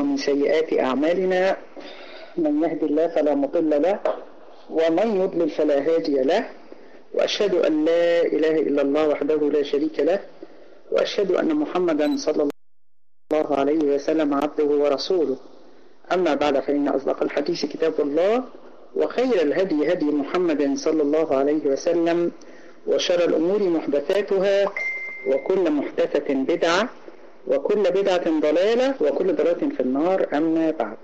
ومن سيئات أعمالنا من يهد الله فلا مضل له ومن يضلل فلا هادي له وأشهد أن لا إله إلا الله وحده لا شريك له وأشهد أن محمدا صلى الله عليه وسلم عبده ورسوله أما بعد فإن أصدق الحديث كتاب الله وخير الهدي هدي محمد صلى الله عليه وسلم وشر الأمور محدثاتها وكل محدثة بدعة وكل بدعة ضلالة وكل ضلالة في النار أما بعد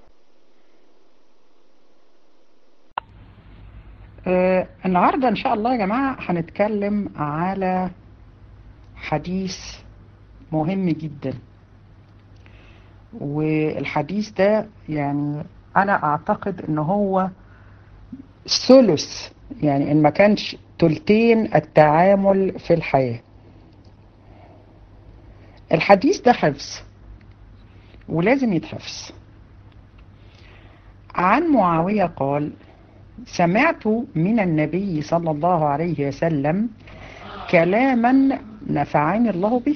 آه النهاردة إن شاء الله يا جماعة هنتكلم على حديث مهم جدا والحديث ده يعني أنا أعتقد إن هو ثلث يعني إن ما كانش تلتين التعامل في الحياة الحديث ده حفظ ولازم يتحفظ عن معاوية قال سمعت من النبي صلى الله عليه وسلم كلاما نفعني الله به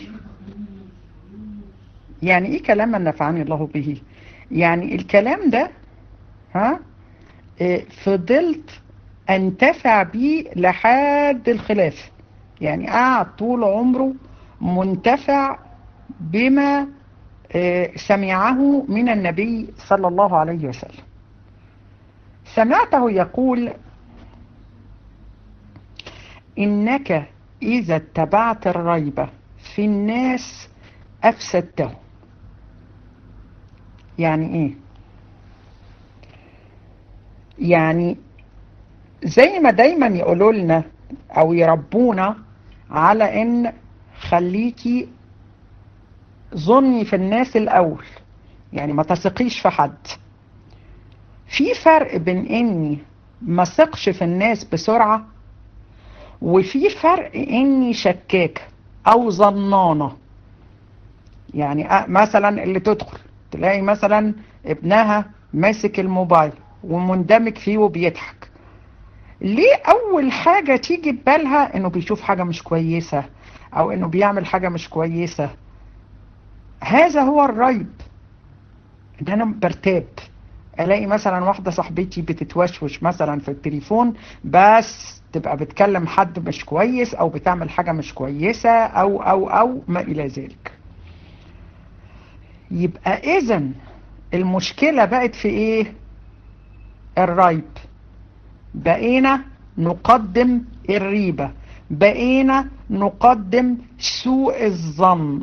يعني ايه كلاما نفعني الله به يعني الكلام ده ها إيه فضلت انتفع بيه لحد الخلافة يعني قعد طول عمره منتفع بما إيه سمعه من النبي صلى الله عليه وسلم سمعته يقول إنك إذا اتبعت الريبة في الناس أفسدته يعني إيه يعني زي ما دايما يقولوا لنا أو يربونا على إن خليكي ظني في الناس الأول يعني ما تثقيش في حد في فرق بين اني ما ثقش في الناس بسرعة وفي فرق اني شكاكة او ظنانة يعني مثلا اللي تدخل تلاقي مثلا ابنها ماسك الموبايل ومندمج فيه وبيضحك ليه اول حاجة تيجي ببالها انه بيشوف حاجة مش كويسة او انه بيعمل حاجة مش كويسة هذا هو الريب ان انا برتاب الاقي مثلا واحده صاحبتي بتتوشوش مثلا في التليفون بس تبقى بتكلم حد مش كويس او بتعمل حاجه مش كويسه او او او ما الى ذلك يبقى اذا المشكله بقت في ايه الريب بقينا نقدم الريبه بقينا نقدم سوء الظن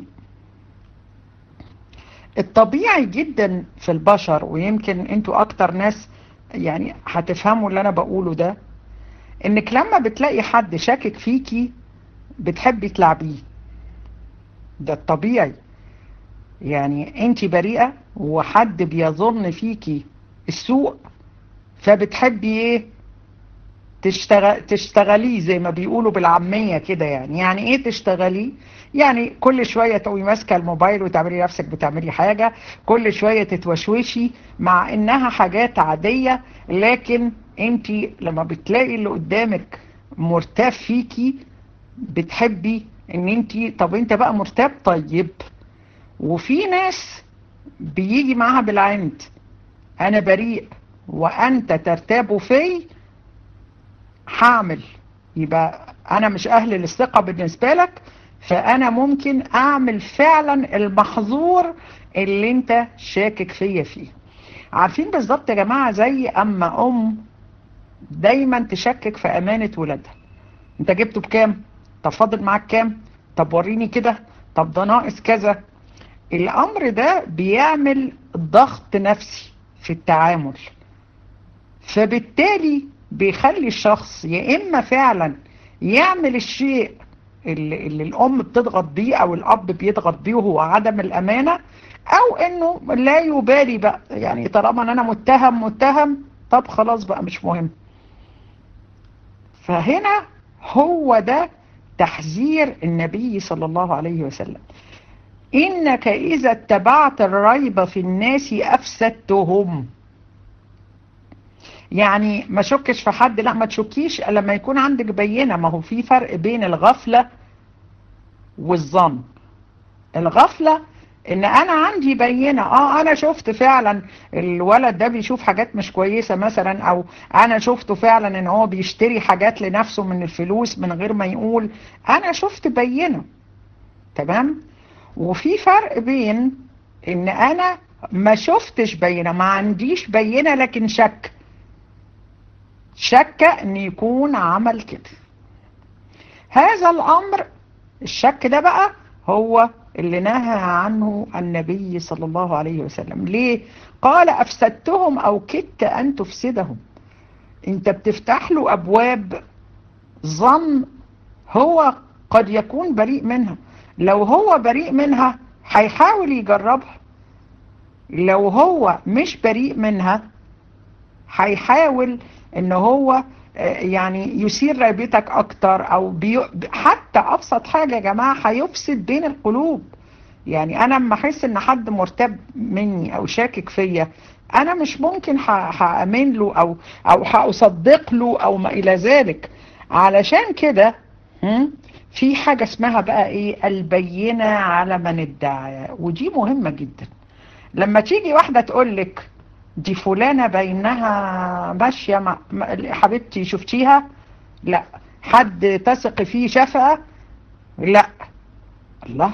الطبيعي جدا في البشر ويمكن انتوا اكتر ناس يعني هتفهموا اللي انا بقوله ده انك لما بتلاقي حد شاكك فيكي بتحبي تلعبيه ده الطبيعي يعني انت بريئة وحد بيظن فيكي السوء فبتحبي ايه تشتغل تشتغليه زي ما بيقولوا بالعامية كده يعني يعني ايه تشتغليه يعني كل شوية تقومي ماسكة الموبايل وتعملي نفسك بتعملي حاجة كل شوية تتوشوشي مع انها حاجات عادية لكن انت لما بتلاقي اللي قدامك مرتاب فيكي بتحبي ان انت طب انت بقى مرتاب طيب وفي ناس بيجي معاها بالعند انا بريء وانت ترتاب في هعمل يبقى انا مش اهل للثقة بالنسبة لك فانا ممكن اعمل فعلا المحظور اللي انت شاكك فيا فيه عارفين بالظبط يا جماعة زي اما ام دايما تشكك في امانة ولادها انت جبته بكام طب فاضل معاك كام طب وريني كده طب ده ناقص كذا الامر ده بيعمل ضغط نفسي في التعامل فبالتالي بيخلي الشخص يا اما فعلا يعمل الشيء اللي, اللي الام بتضغط بيه او الاب بيضغط بيه وهو عدم الامانة او انه لا يبالي بقى يعني طالما ان انا متهم متهم طب خلاص بقى مش مهم فهنا هو ده تحذير النبي صلى الله عليه وسلم إنك إذا اتبعت الريب في الناس أفسدتهم يعني ما شكش في حد لا ما تشكيش لما يكون عندك بينة ما هو في فرق بين الغفلة والظن الغفلة ان انا عندي بينة اه انا شفت فعلا الولد ده بيشوف حاجات مش كويسة مثلا او انا شفته فعلا ان هو بيشتري حاجات لنفسه من الفلوس من غير ما يقول انا شفت بينة تمام وفي فرق بين ان انا ما شفتش بينة ما عنديش بينة لكن شك شك ان يكون عمل كده هذا الامر الشك ده بقى هو اللي نهى عنه النبي صلى الله عليه وسلم ليه قال افسدتهم او كدت ان تفسدهم انت بتفتح له ابواب ظن هو قد يكون بريء منها لو هو بريء منها هيحاول يجربها لو هو مش بريء منها هيحاول ان هو يعني يثير رغبتك اكتر او بي... حتى ابسط حاجة يا جماعة هيفسد بين القلوب يعني انا لما احس ان حد مرتب مني او شاكك فيا انا مش ممكن هامن له او او هاصدق له او ما الى ذلك علشان كده في حاجة اسمها بقى ايه البينة على من ادعى ودي مهمة جدا لما تيجي واحدة تقول لك دي فلانة بينها ماشية مع حبيبتي شفتيها لا حد تثق فيه شافها لا الله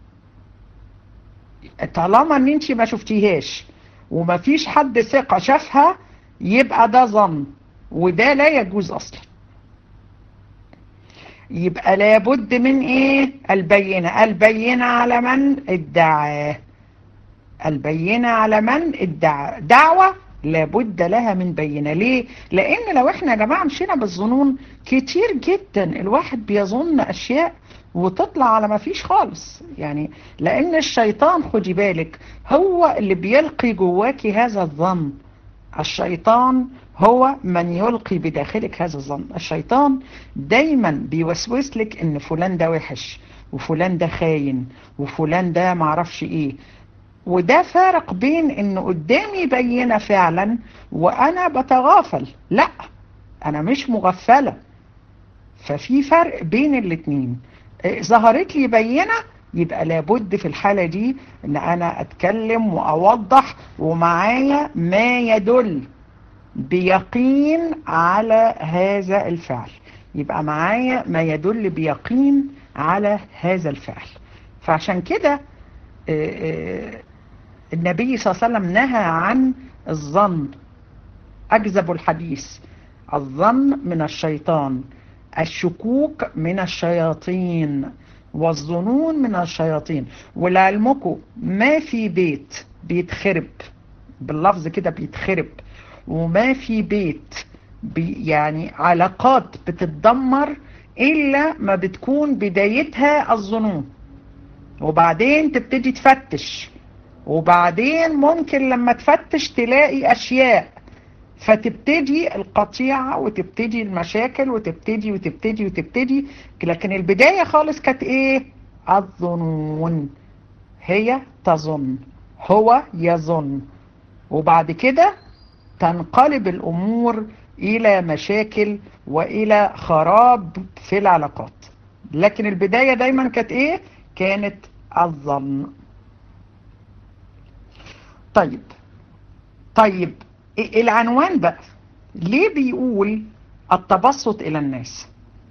طالما ان انت ما شفتيهاش وما فيش حد ثقة شافها يبقى ده ظن وده لا يجوز اصلا يبقى لابد من ايه البينة البينة على من ادعاه البينة على من ادعى دعوة لابد لها من بينة ليه لان لو احنا يا جماعة مشينا بالظنون كتير جدا الواحد بيظن اشياء وتطلع على ما فيش خالص يعني لان الشيطان خدي بالك هو اللي بيلقي جواكي هذا الظن الشيطان هو من يلقي بداخلك هذا الظن الشيطان دايما بيوسوس لك ان فلان ده وحش وفلان ده خاين وفلان ده معرفش ايه وده فارق بين ان قدامي بينة فعلا وانا بتغافل لا انا مش مغفلة ففي فرق بين الاتنين ظهرت لي بينة يبقى لابد في الحالة دي ان انا اتكلم واوضح ومعايا ما يدل بيقين على هذا الفعل يبقى معايا ما يدل بيقين على هذا الفعل فعشان كده النبي صلى الله عليه وسلم نهى عن الظن أكذب الحديث الظن من الشيطان الشكوك من الشياطين والظنون من الشياطين ولعلمكم ما في بيت بيتخرب باللفظ كده بيتخرب وما في بيت بي يعني علاقات بتتدمر إلا ما بتكون بدايتها الظنون وبعدين تبتدي تفتش وبعدين ممكن لما تفتش تلاقي أشياء فتبتدي القطيعة وتبتدي المشاكل وتبتدي وتبتدي وتبتدي لكن البداية خالص كانت ايه الظنون هي تظن هو يظن وبعد كده تنقلب الأمور إلى مشاكل وإلى خراب في العلاقات لكن البداية دايما كانت ايه كانت الظن طيب طيب العنوان بقى ليه بيقول التبسط الى الناس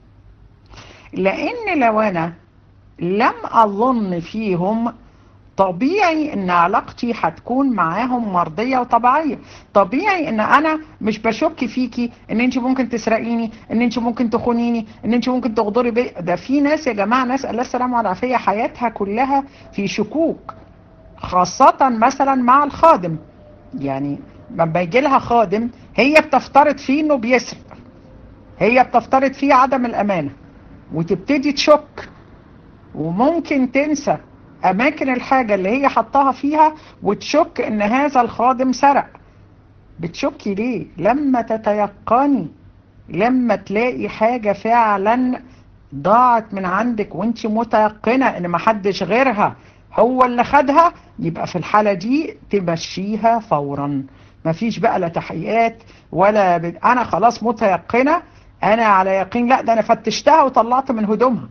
لان لو انا لم اظن فيهم طبيعي ان علاقتي هتكون معاهم مرضية وطبيعية طبيعي ان انا مش بشك فيكي ان انت ممكن تسرقيني ان انت ممكن تخونيني ان انت ممكن تغدري بي ده في ناس يا جماعة ناس الله السلامة والعافية حياتها كلها في شكوك خاصة مثلا مع الخادم يعني لما يجي لها خادم هي بتفترض فيه انه بيسرق هي بتفترض فيه عدم الامانة وتبتدي تشك وممكن تنسى اماكن الحاجة اللي هي حطها فيها وتشك ان هذا الخادم سرق بتشكي ليه لما تتيقني لما تلاقي حاجة فعلا ضاعت من عندك وانت متيقنة ان محدش غيرها هو اللي خدها يبقى في الحالة دي تمشيها فورا مفيش بقى لا تحقيقات ولا ب... انا خلاص متيقنة انا على يقين لا ده انا فتشتها وطلعت من هدومها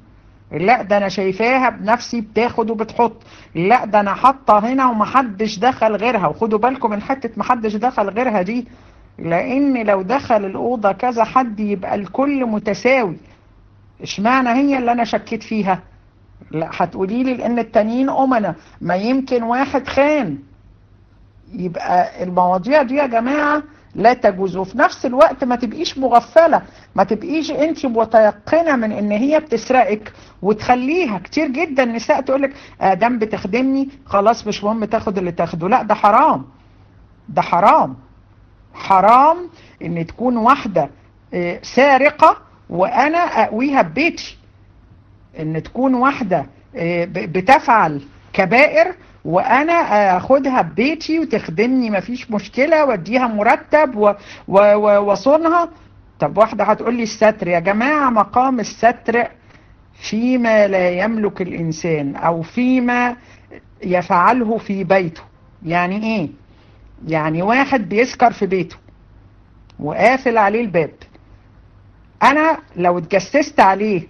لا ده انا شايفاها بنفسي بتاخد وبتحط لا ده انا حاطه هنا ومحدش دخل غيرها وخدوا بالكم من حته محدش دخل غيرها دي لان لو دخل الاوضه كذا حد يبقى الكل متساوي اشمعنى هي اللي انا شكيت فيها لا هتقولي لي لان التانيين امنا ما يمكن واحد خان يبقى المواضيع دي يا جماعه لا تجوز وفي نفس الوقت ما تبقيش مغفلة ما تبقيش انت متيقنة من ان هي بتسرقك وتخليها كتير جدا نساء تقولك ادام بتخدمني خلاص مش مهم تاخد اللي تاخده لا ده حرام ده حرام حرام ان تكون واحدة سارقة وانا اقويها ببيتي ان تكون واحدة بتفعل كبائر وانا اخدها ببيتي وتخدمني مفيش مشكلة واديها مرتب واصونها طب واحدة هتقول لي الستر يا جماعة مقام الستر فيما لا يملك الانسان او فيما يفعله في بيته يعني ايه يعني واحد بيسكر في بيته وقافل عليه الباب انا لو اتجسست عليه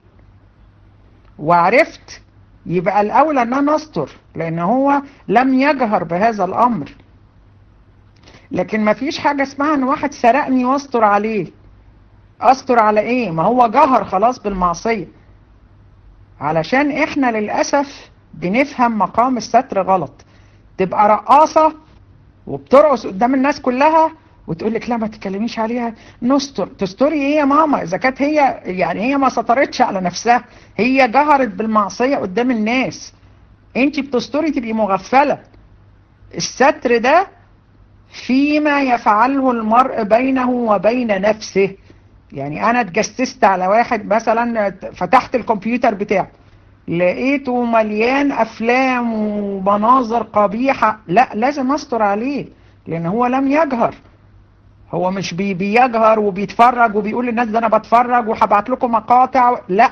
وعرفت يبقى الأولى أن أنا أستر لأن هو لم يجهر بهذا الأمر لكن ما فيش حاجة اسمها أن واحد سرقني واستر عليه أستر على إيه ما هو جهر خلاص بالمعصية علشان إحنا للأسف بنفهم مقام الستر غلط تبقى رقاصة وبترقص قدام الناس كلها وتقول لك لا ما تتكلميش عليها نستر تستري ايه يا ماما اذا كانت هي يعني هي ما سطرتش على نفسها هي جهرت بالمعصية قدام الناس انت بتستري تبقي مغفلة الستر ده فيما يفعله المرء بينه وبين نفسه يعني انا اتجسست على واحد مثلا فتحت الكمبيوتر بتاعه لقيته مليان افلام ومناظر قبيحة لا لازم استر عليه لان هو لم يجهر هو مش بي بيجهر وبيتفرج وبيقول للناس ده انا بتفرج وهبعت لكم مقاطع لا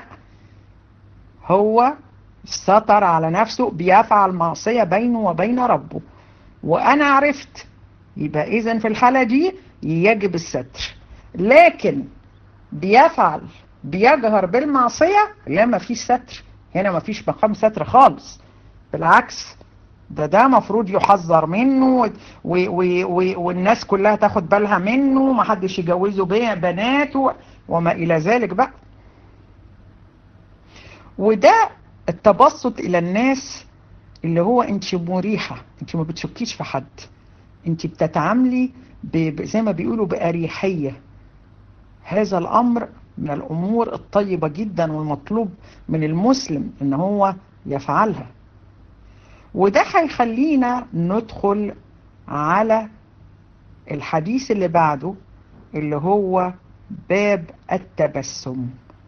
هو سطر على نفسه بيفعل معصية بينه وبين ربه وانا عرفت يبقى اذا في الحالة دي يجب الستر لكن بيفعل بيجهر بالمعصية لا ما فيش ستر هنا ما فيش مقام ستر خالص بالعكس ده ده مفروض يحذر منه و و و والناس كلها تاخد بالها منه ما حدش يجوزه بناته وما إلى ذلك بقى وده التبسط إلى الناس اللي هو انت مريحة انت ما بتشكيش في حد انت بتتعاملي زي ما بيقولوا بأريحية هذا الأمر من الأمور الطيبة جدا والمطلوب من المسلم ان هو يفعلها وده هيخلينا ندخل على الحديث اللي بعده اللي هو باب التبسم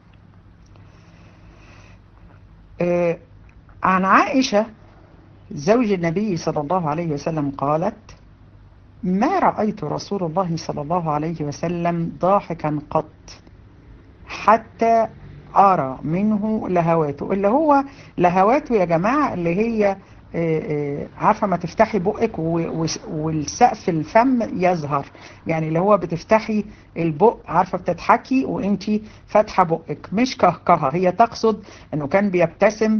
آه عن عائشة زوج النبي صلى الله عليه وسلم قالت ما رأيت رسول الله صلى الله عليه وسلم ضاحكا قط حتى أرى منه لهواته اللي هو لهواته يا جماعة اللي هي عارفة ما تفتحي بقك والسقف الفم يظهر يعني اللي هو بتفتحي البق عارفة بتضحكي وانتي فاتحة بقك مش كهكهة هي تقصد انه كان بيبتسم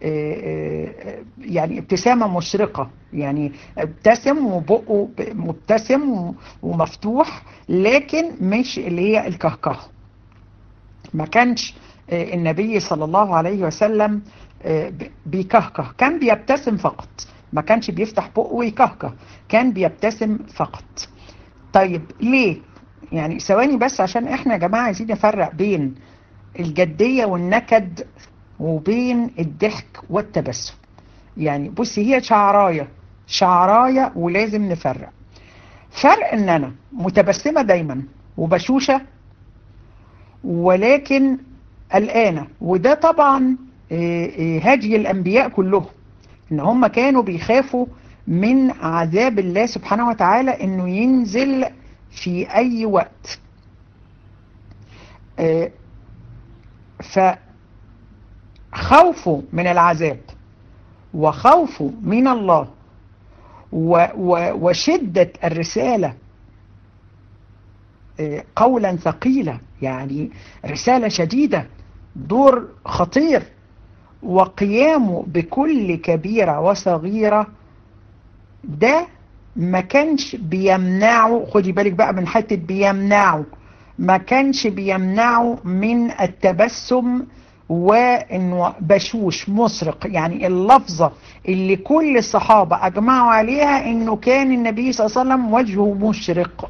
يعني ابتسامة مشرقة يعني ابتسم وبقه مبتسم ومفتوح لكن مش اللي هي الكهكهة ما كانش النبي صلى الله عليه وسلم بيكهكه كان بيبتسم فقط ما كانش بيفتح بقه ويكهكه كان بيبتسم فقط طيب ليه يعني ثواني بس عشان احنا يا جماعة عايزين نفرق بين الجدية والنكد وبين الضحك والتبسم يعني بصي هي شعراية شعراية ولازم نفرق فرق ان انا متبسمة دايما وبشوشة ولكن قلقانة وده طبعا هدي الأنبياء كلهم إن هم كانوا بيخافوا من عذاب الله سبحانه وتعالى إنه ينزل في أي وقت فخوفوا من العذاب وخوفوا من الله وشدة الرسالة قولا ثقيلة يعني رسالة شديدة دور خطير وقيامه بكل كبيرة وصغيرة ده ما كانش بيمنعه خدي بالك بقى من حتة بيمنعه ما كانش بيمنعه من التبسم وانه بشوش مسرق يعني اللفظة اللي كل الصحابة اجمعوا عليها انه كان النبي صلى الله عليه وسلم وجهه مشرق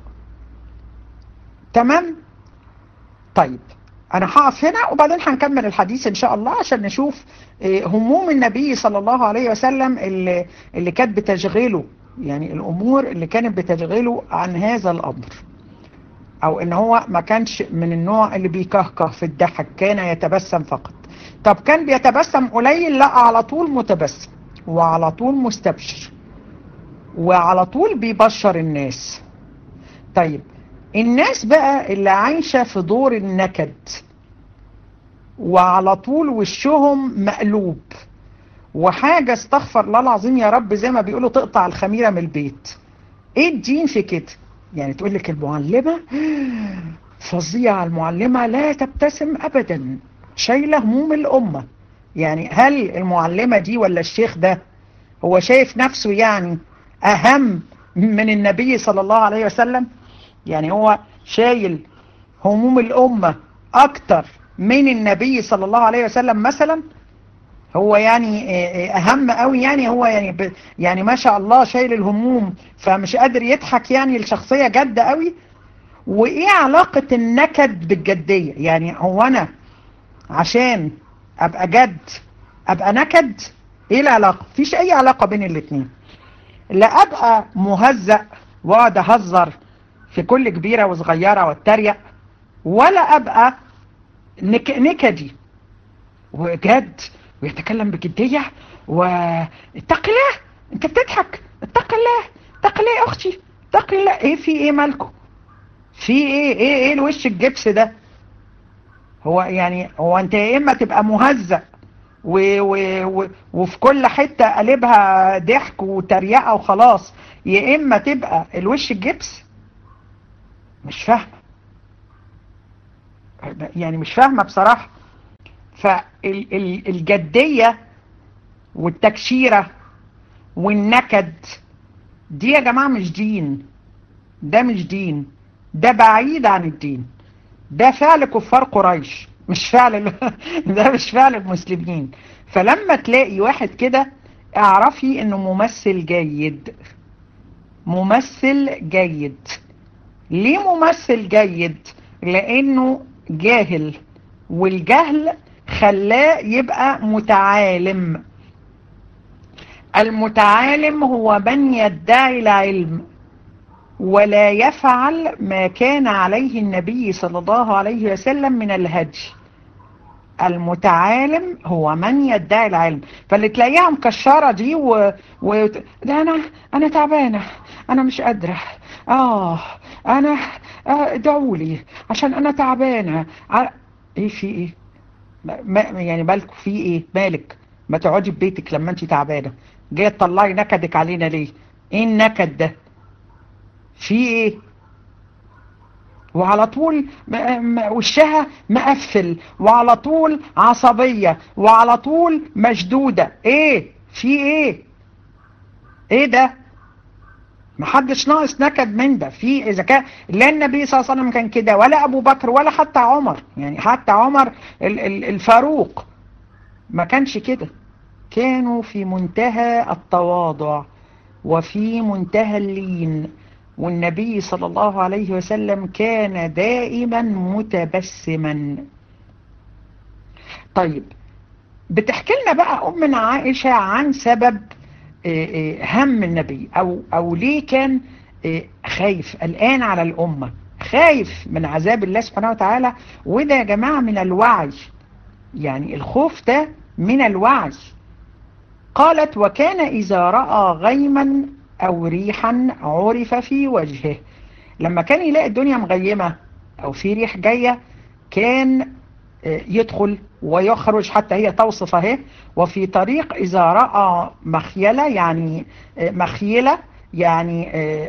تمام طيب انا هقف هنا وبعدين هنكمل الحديث ان شاء الله عشان نشوف هموم النبي صلى الله عليه وسلم اللي, اللي كانت بتشغله يعني الامور اللي كانت بتشغله عن هذا الامر او ان هو ما كانش من النوع اللي بيكهكه في الضحك كان يتبسم فقط طب كان بيتبسم قليل لا على طول متبسم وعلى طول مستبشر وعلى طول بيبشر الناس طيب الناس بقى اللي عايشة في دور النكد وعلى طول وشهم مقلوب وحاجة استغفر الله العظيم يا رب زي ما بيقولوا تقطع الخميرة من البيت ايه الدين في كده يعني تقول لك المعلمة فظيعة المعلمة لا تبتسم ابدا شايلة هموم الامة يعني هل المعلمة دي ولا الشيخ ده هو شايف نفسه يعني اهم من النبي صلى الله عليه وسلم يعني هو شايل هموم الامة اكتر من النبي صلى الله عليه وسلم مثلا هو يعني اهم قوي يعني هو يعني ب يعني ما شاء الله شايل الهموم فمش قادر يضحك يعني الشخصية جادة قوي وايه علاقة النكد بالجدية يعني هو انا عشان ابقى جد ابقى نكد ايه العلاقة فيش اي علاقة بين الاتنين لا ابقى مهزأ واقعد اهزر في كل كبيرة وصغيرة واتريق ولا ابقى نك نكدي وجد ويتكلم بجدية واتق الله انت بتضحك اتق الله اتق الله يا اختي اتق الله ايه في ايه مالكم في ايه ايه ايه الوش الجبس ده هو يعني هو انت يا اما تبقى مهزأ و و و وفي كل حتة قلبها ضحك وتريقة وخلاص يا اما تبقى الوش الجبس مش فاهمة يعني مش فاهمة بصراحة فالجدية والتكشيرة والنكد دي يا جماعة مش دين ده مش دين ده بعيد عن الدين ده فعل كفار قريش مش فعل ده مش فعل المسلمين فلما تلاقي واحد كده اعرفي انه ممثل جيد ممثل جيد ليه ممثل جيد لانه جاهل والجهل خلاه يبقى متعالم المتعالم هو من يدعي العلم ولا يفعل ما كان عليه النبي صلى الله عليه وسلم من الهدي المتعالم هو من يدعي العلم فاللي تلاقيها مكشرة دي و... و... ده انا انا تعبانة انا مش قادرة اه انا ادعوا لي عشان انا تعبانة ع... ايه في ايه ما يعني بالكوا في ايه مالك ما تقعدي في بيتك لما انت تعبانة جاية تطلعي نكدك علينا ليه ايه النكد ده في ايه وعلى طول وشها مقفل وعلى طول عصبية وعلى طول مشدودة ايه في ايه ايه ده محدش ناقص نكد من ده في اذا كان لا النبي صلى الله عليه وسلم كان كده ولا ابو بكر ولا حتى عمر يعني حتى عمر الفاروق ما كانش كده كانوا في منتهى التواضع وفي منتهى اللين والنبي صلى الله عليه وسلم كان دائما متبسما طيب بتحكي لنا بقى أمنا عائشة عن سبب هم النبي أو, أو ليه كان خايف الآن على الأمة خايف من عذاب الله سبحانه وتعالى وده يا جماعة من الوعي يعني الخوف ده من الوعي قالت وكان إذا رأى غيما أو ريحا عرف في وجهه لما كان يلاقي الدنيا مغيمة أو في ريح جاية كان يدخل ويخرج حتى هي توصف اهي وفي طريق إذا رأى مخيلة يعني مخيلة يعني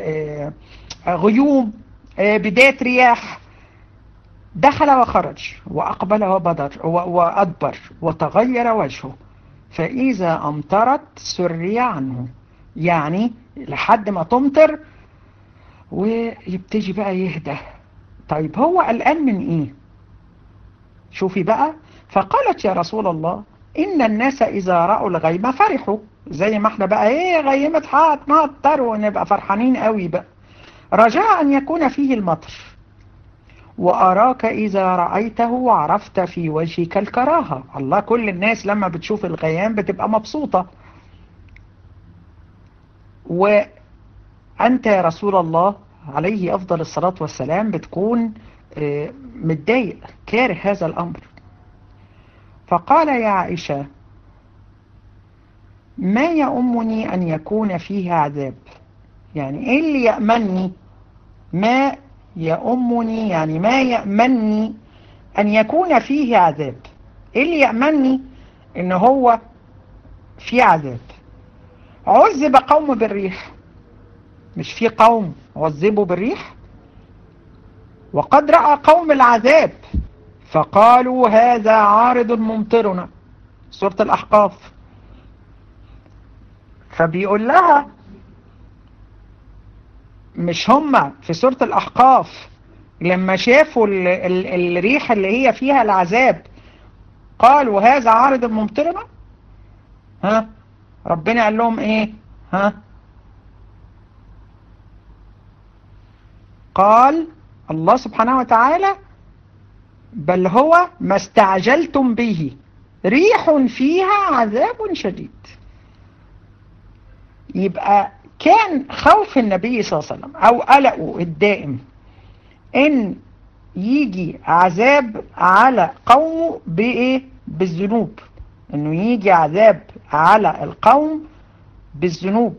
غيوم بداية رياح دخل وخرج وأقبل وبدر وأدبر وتغير وجهه فإذا أمطرت سري عنه يعني لحد ما تمطر ويبتدي بقى يهدى طيب هو قلقان من ايه شوفي بقى فقالت يا رسول الله إن الناس إذا رأوا الغيمة فرحوا زي ما احنا بقى ايه غيمة هتمطر ونبقى فرحانين قوي بقى رجاء أن يكون فيه المطر وأراك إذا رأيته وعرفت في وجهك الكراهة الله كل الناس لما بتشوف الغيام بتبقى مبسوطة وأنت يا رسول الله عليه أفضل الصلاة والسلام بتكون متضايق كاره هذا الأمر فقال يا عائشة ما يأمني أن يكون فيه عذاب يعني إيه اللي يأمني ما يأمني يعني ما يأمني أن يكون فيه عذاب إيه اللي يأمني إن هو في عذاب عذب قوم بالريح مش في قوم عذبوا بالريح وقد رأى قوم العذاب فقالوا هذا عارض ممطرنا سورة الأحقاف فبيقول لها مش هم في سورة الأحقاف لما شافوا ال ال الريح اللي هي فيها العذاب قالوا هذا عارض ممطرنا ها ربنا قال لهم ايه ها قال الله سبحانه وتعالى بل هو ما استعجلتم به ريح فيها عذاب شديد يبقى كان خوف النبي صلى الله عليه وسلم او قلقه الدائم ان يجي عذاب على قومه بايه بالذنوب انه يجي عذاب على القوم بالذنوب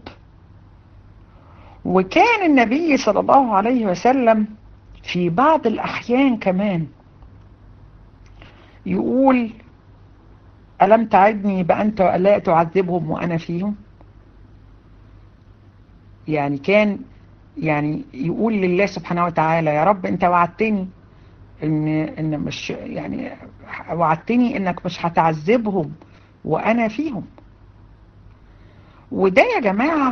وكان النبي صلى الله عليه وسلم في بعض الأحيان كمان يقول ألم تعدني بأنت لا تعذبهم وأنا فيهم يعني كان يعني يقول لله سبحانه وتعالى يا رب أنت وعدتني إن, إن مش يعني وعدتني إنك مش هتعذبهم وأنا فيهم وده يا جماعة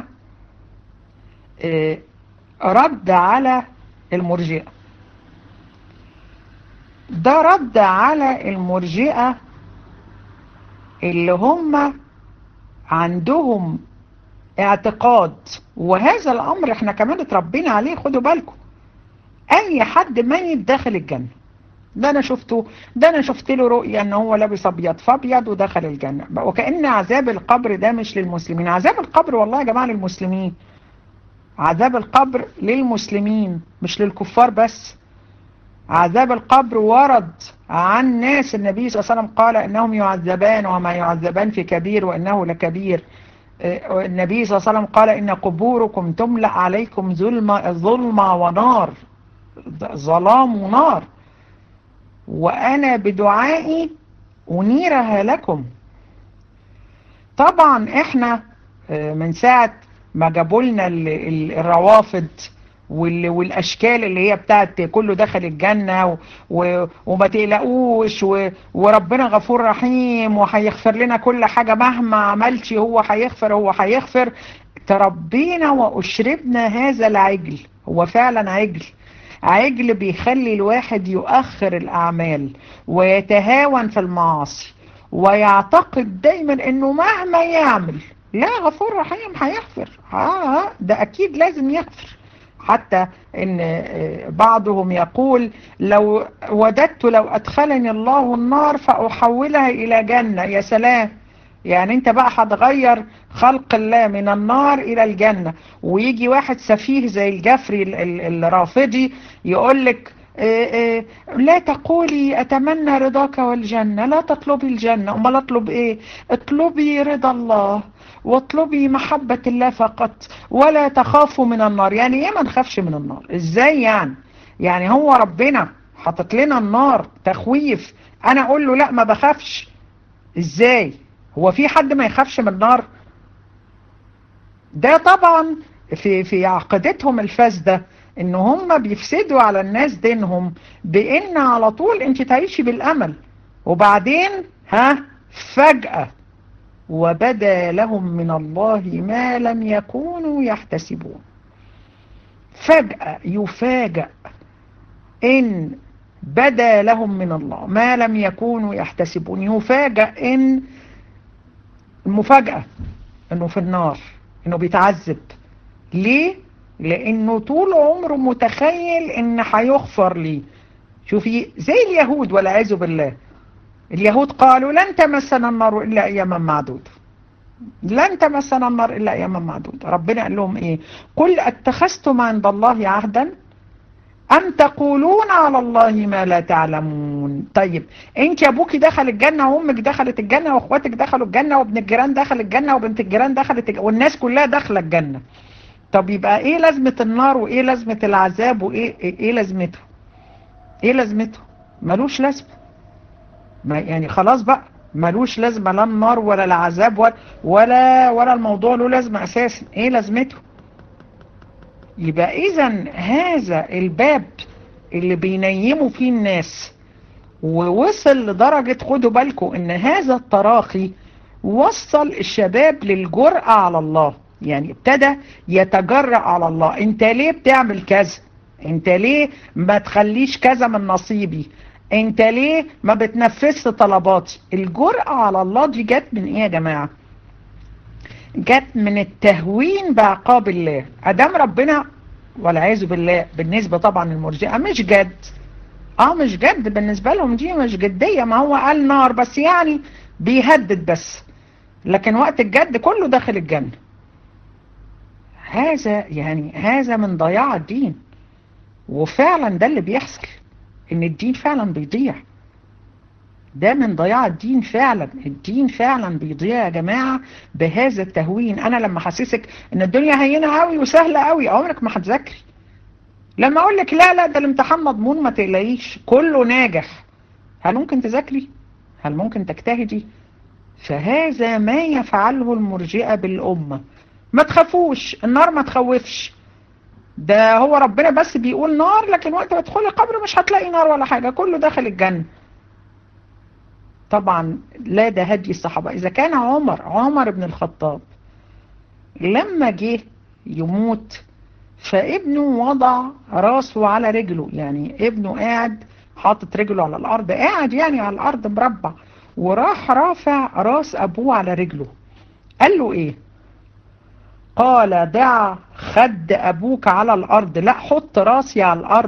رد على المرجئة ده رد على المرجئة اللي هم عندهم اعتقاد وهذا الامر احنا كمان اتربينا عليه خدوا بالكم اي حد ميت داخل الجنة ده انا شفته ده انا شفت له رؤية ان هو لابس ابيض فابيض ودخل الجنة وكأن عذاب القبر ده مش للمسلمين عذاب القبر والله يا جماعة للمسلمين عذاب القبر للمسلمين مش للكفار بس عذاب القبر ورد عن ناس النبي صلى الله عليه وسلم قال انهم يعذبان وما يعذبان في كبير وانه لكبير النبي صلى الله عليه وسلم قال ان قبوركم تملأ عليكم ظلمة ظلمة ونار ظلام ونار وانا بدعائي انيرها لكم طبعا احنا من ساعة ما جابوا لنا الروافض والاشكال اللي هي بتاعت كله دخل الجنة و وما تقلقوش وربنا غفور رحيم وهيغفر لنا كل حاجة مهما عملتش هو هيغفر هو هيغفر تربينا واشربنا هذا العجل هو فعلا عجل عجل بيخلي الواحد يؤخر الاعمال ويتهاون في المعاصي ويعتقد دايما انه مهما يعمل لا غفور رحيم هيغفر آه ده اكيد لازم يغفر حتى ان بعضهم يقول لو وددت لو ادخلني الله النار فاحولها الى جنة يا سلام يعني انت بقى هتغير خلق الله من النار الى الجنة ويجي واحد سفيه زي الجفري الرافضي يقولك لا تقولي اتمنى رضاك والجنة لا تطلبي الجنة امال اطلب ايه اطلبي رضا الله واطلبي محبة الله فقط ولا تخافوا من النار يعني ايه ما نخافش من النار ازاي يعني يعني هو ربنا حطت لنا النار تخويف انا اقول له لا ما بخافش ازاي هو في حد ما يخافش من النار ده طبعا في في عقيدتهم الفاسده ان هم بيفسدوا على الناس دينهم بان على طول انت تعيشي بالامل وبعدين ها فجأة وبدا لهم من الله ما لم يكونوا يحتسبون فجأة يفاجأ إن بدا لهم من الله ما لم يكونوا يحتسبون يفاجأ إن المفاجأة إنه في النار إنه بيتعذب ليه؟ لأنه طول عمره متخيل إن هيغفر ليه شوفي زي اليهود والعياذ بالله اليهود قالوا لن تمسنا النار إلا أياما معدودة لن تمسنا النار إلا أياما معدودة ربنا قال لهم إيه قل اتخذتم عند الله عهدا أم تقولون على الله ما لا تعلمون طيب انت يا ابوكي دخل الجنة وامك دخلت الجنة واخواتك دخلوا الجنة وابن الجيران دخل الجنة وبنت الجيران دخلت الجنة والناس كلها داخله الجنة طب يبقى ايه لازمة النار وايه لازمة العذاب وايه ايه, إيه لازمته ايه لازمته ملوش لازمة ما يعني خلاص بقى ملوش لازمة لا النار ولا العذاب ولا ولا, ولا الموضوع له لازمة اساسا ايه لازمته يبقى اذا هذا الباب اللي بينيموا فيه الناس ووصل لدرجة خدوا بالكم ان هذا التراخي وصل الشباب للجرأة على الله يعني ابتدى يتجرأ على الله انت ليه بتعمل كذا انت ليه ما تخليش كذا من نصيبي انت ليه ما بتنفذش طلباتي الجرأة على الله دي جت من ايه يا جماعة جت من التهوين بعقاب الله ادام ربنا والعياذ بالله بالنسبة طبعا المرجئة مش جد اه مش جد بالنسبة لهم دي مش جدية ما هو قال نار بس يعني بيهدد بس لكن وقت الجد كله داخل الجنة هذا يعني هذا من ضياع الدين وفعلا ده اللي بيحصل ان الدين فعلا بيضيع ده من ضياع الدين فعلا الدين فعلا بيضيع يا جماعة بهذا التهوين انا لما حسسك ان الدنيا هينة قوي وسهلة قوي عمرك ما هتذاكري لما اقول لك لا لا ده الامتحان مضمون ما تقلقيش كله ناجح هل ممكن تذاكري هل ممكن تجتهدي فهذا ما يفعله المرجئة بالأمة ما تخافوش النار ما تخوفش ده هو ربنا بس بيقول نار لكن وقت ما تدخلي القبر مش هتلاقي نار ولا حاجة كله داخل الجنة طبعا لا ده هدي الصحابة إذا كان عمر عمر بن الخطاب لما جه يموت فابنه وضع راسه على رجله يعني ابنه قاعد حاطط رجله على الأرض قاعد يعني على الأرض مربع وراح رافع راس أبوه على رجله قال له إيه قال دع خد أبوك على الأرض لا حط راسي على الأرض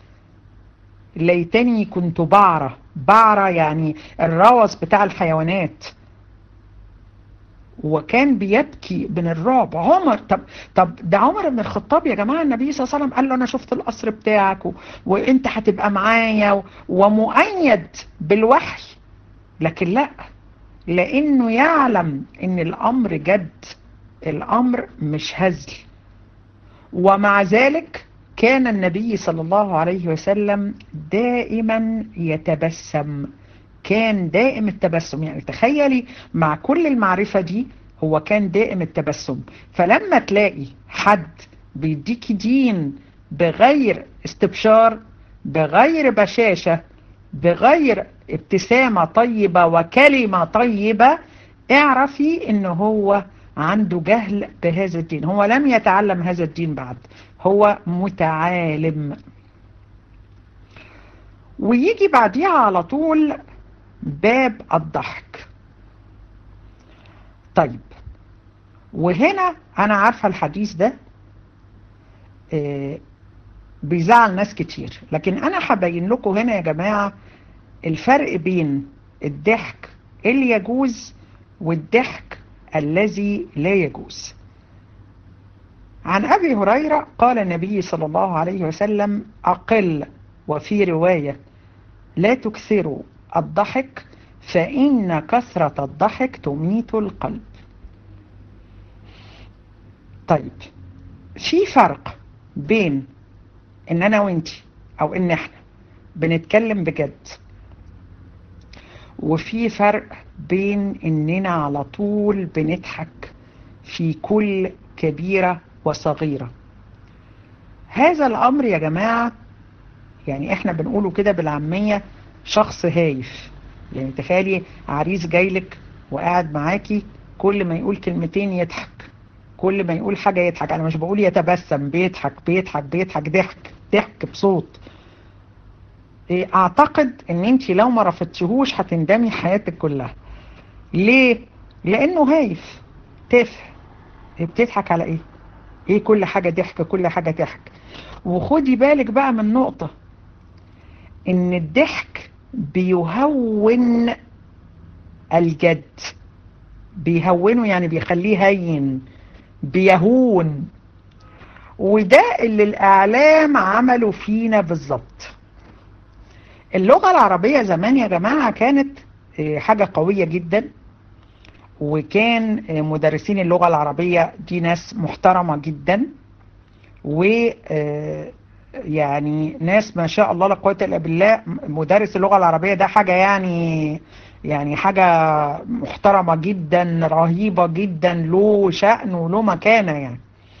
ليتني كنت بعرة بعرة يعني الروس بتاع الحيوانات وكان بيبكي من الرعب عمر طب طب ده عمر بن الخطاب يا جماعة النبي صلى الله عليه وسلم قال له أنا شفت القصر بتاعك و... وانت هتبقى معايا و... ومؤيد بالوحي لكن لا لأنه يعلم ان الأمر جد الأمر مش هزل ومع ذلك كان النبي صلى الله عليه وسلم دائما يتبسم كان دائم التبسم يعني تخيلي مع كل المعرفة دي هو كان دائم التبسم فلما تلاقي حد بيديك دين بغير استبشار بغير بشاشة بغير ابتسامة طيبة وكلمة طيبة اعرفي ان هو عنده جهل بهذا الدين هو لم يتعلم هذا الدين بعد هو متعالم ويجي بعديها على طول باب الضحك طيب وهنا انا عارفة الحديث ده بيزعل ناس كتير لكن انا هبين لكم هنا يا جماعة الفرق بين الضحك اللي يجوز والضحك الذي لا يجوز عن أبي هريرة قال النبي صلى الله عليه وسلم أقل وفي رواية لا تكثروا الضحك فإن كثرة الضحك تميت القلب طيب في فرق بين ان انا وانتي او ان احنا بنتكلم بجد وفي فرق بين اننا على طول بنضحك في كل كبيرة وصغيرة هذا الامر يا جماعة يعني احنا بنقوله كده بالعامية شخص هايف يعني تخيلي عريس جايلك وقاعد معاكي كل ما يقول كلمتين يضحك كل ما يقول حاجة يضحك انا مش بقول يتبسم بيضحك بيضحك بيضحك ضحك ضحك بصوت اعتقد ان انت لو ما رفضتيهوش هتندمي حياتك كلها ليه لانه هايف تافه بتضحك على ايه ايه كل حاجة ضحك كل حاجة ضحك وخدي بالك بقى من نقطة ان الضحك بيهون الجد بيهونه يعني بيخليه هين بيهون وده اللي الاعلام عملوا فينا بالظبط اللغة العربية زمان يا جماعة كانت حاجة قوية جدا وكان مدرسين اللغة العربية دي ناس محترمة جدا و يعني ناس ما شاء الله لا قوه الا بالله مدرس اللغه العربيه ده حاجه يعني يعني حاجه محترمه جدا رهيبه جدا له شأن وله مكانه يعني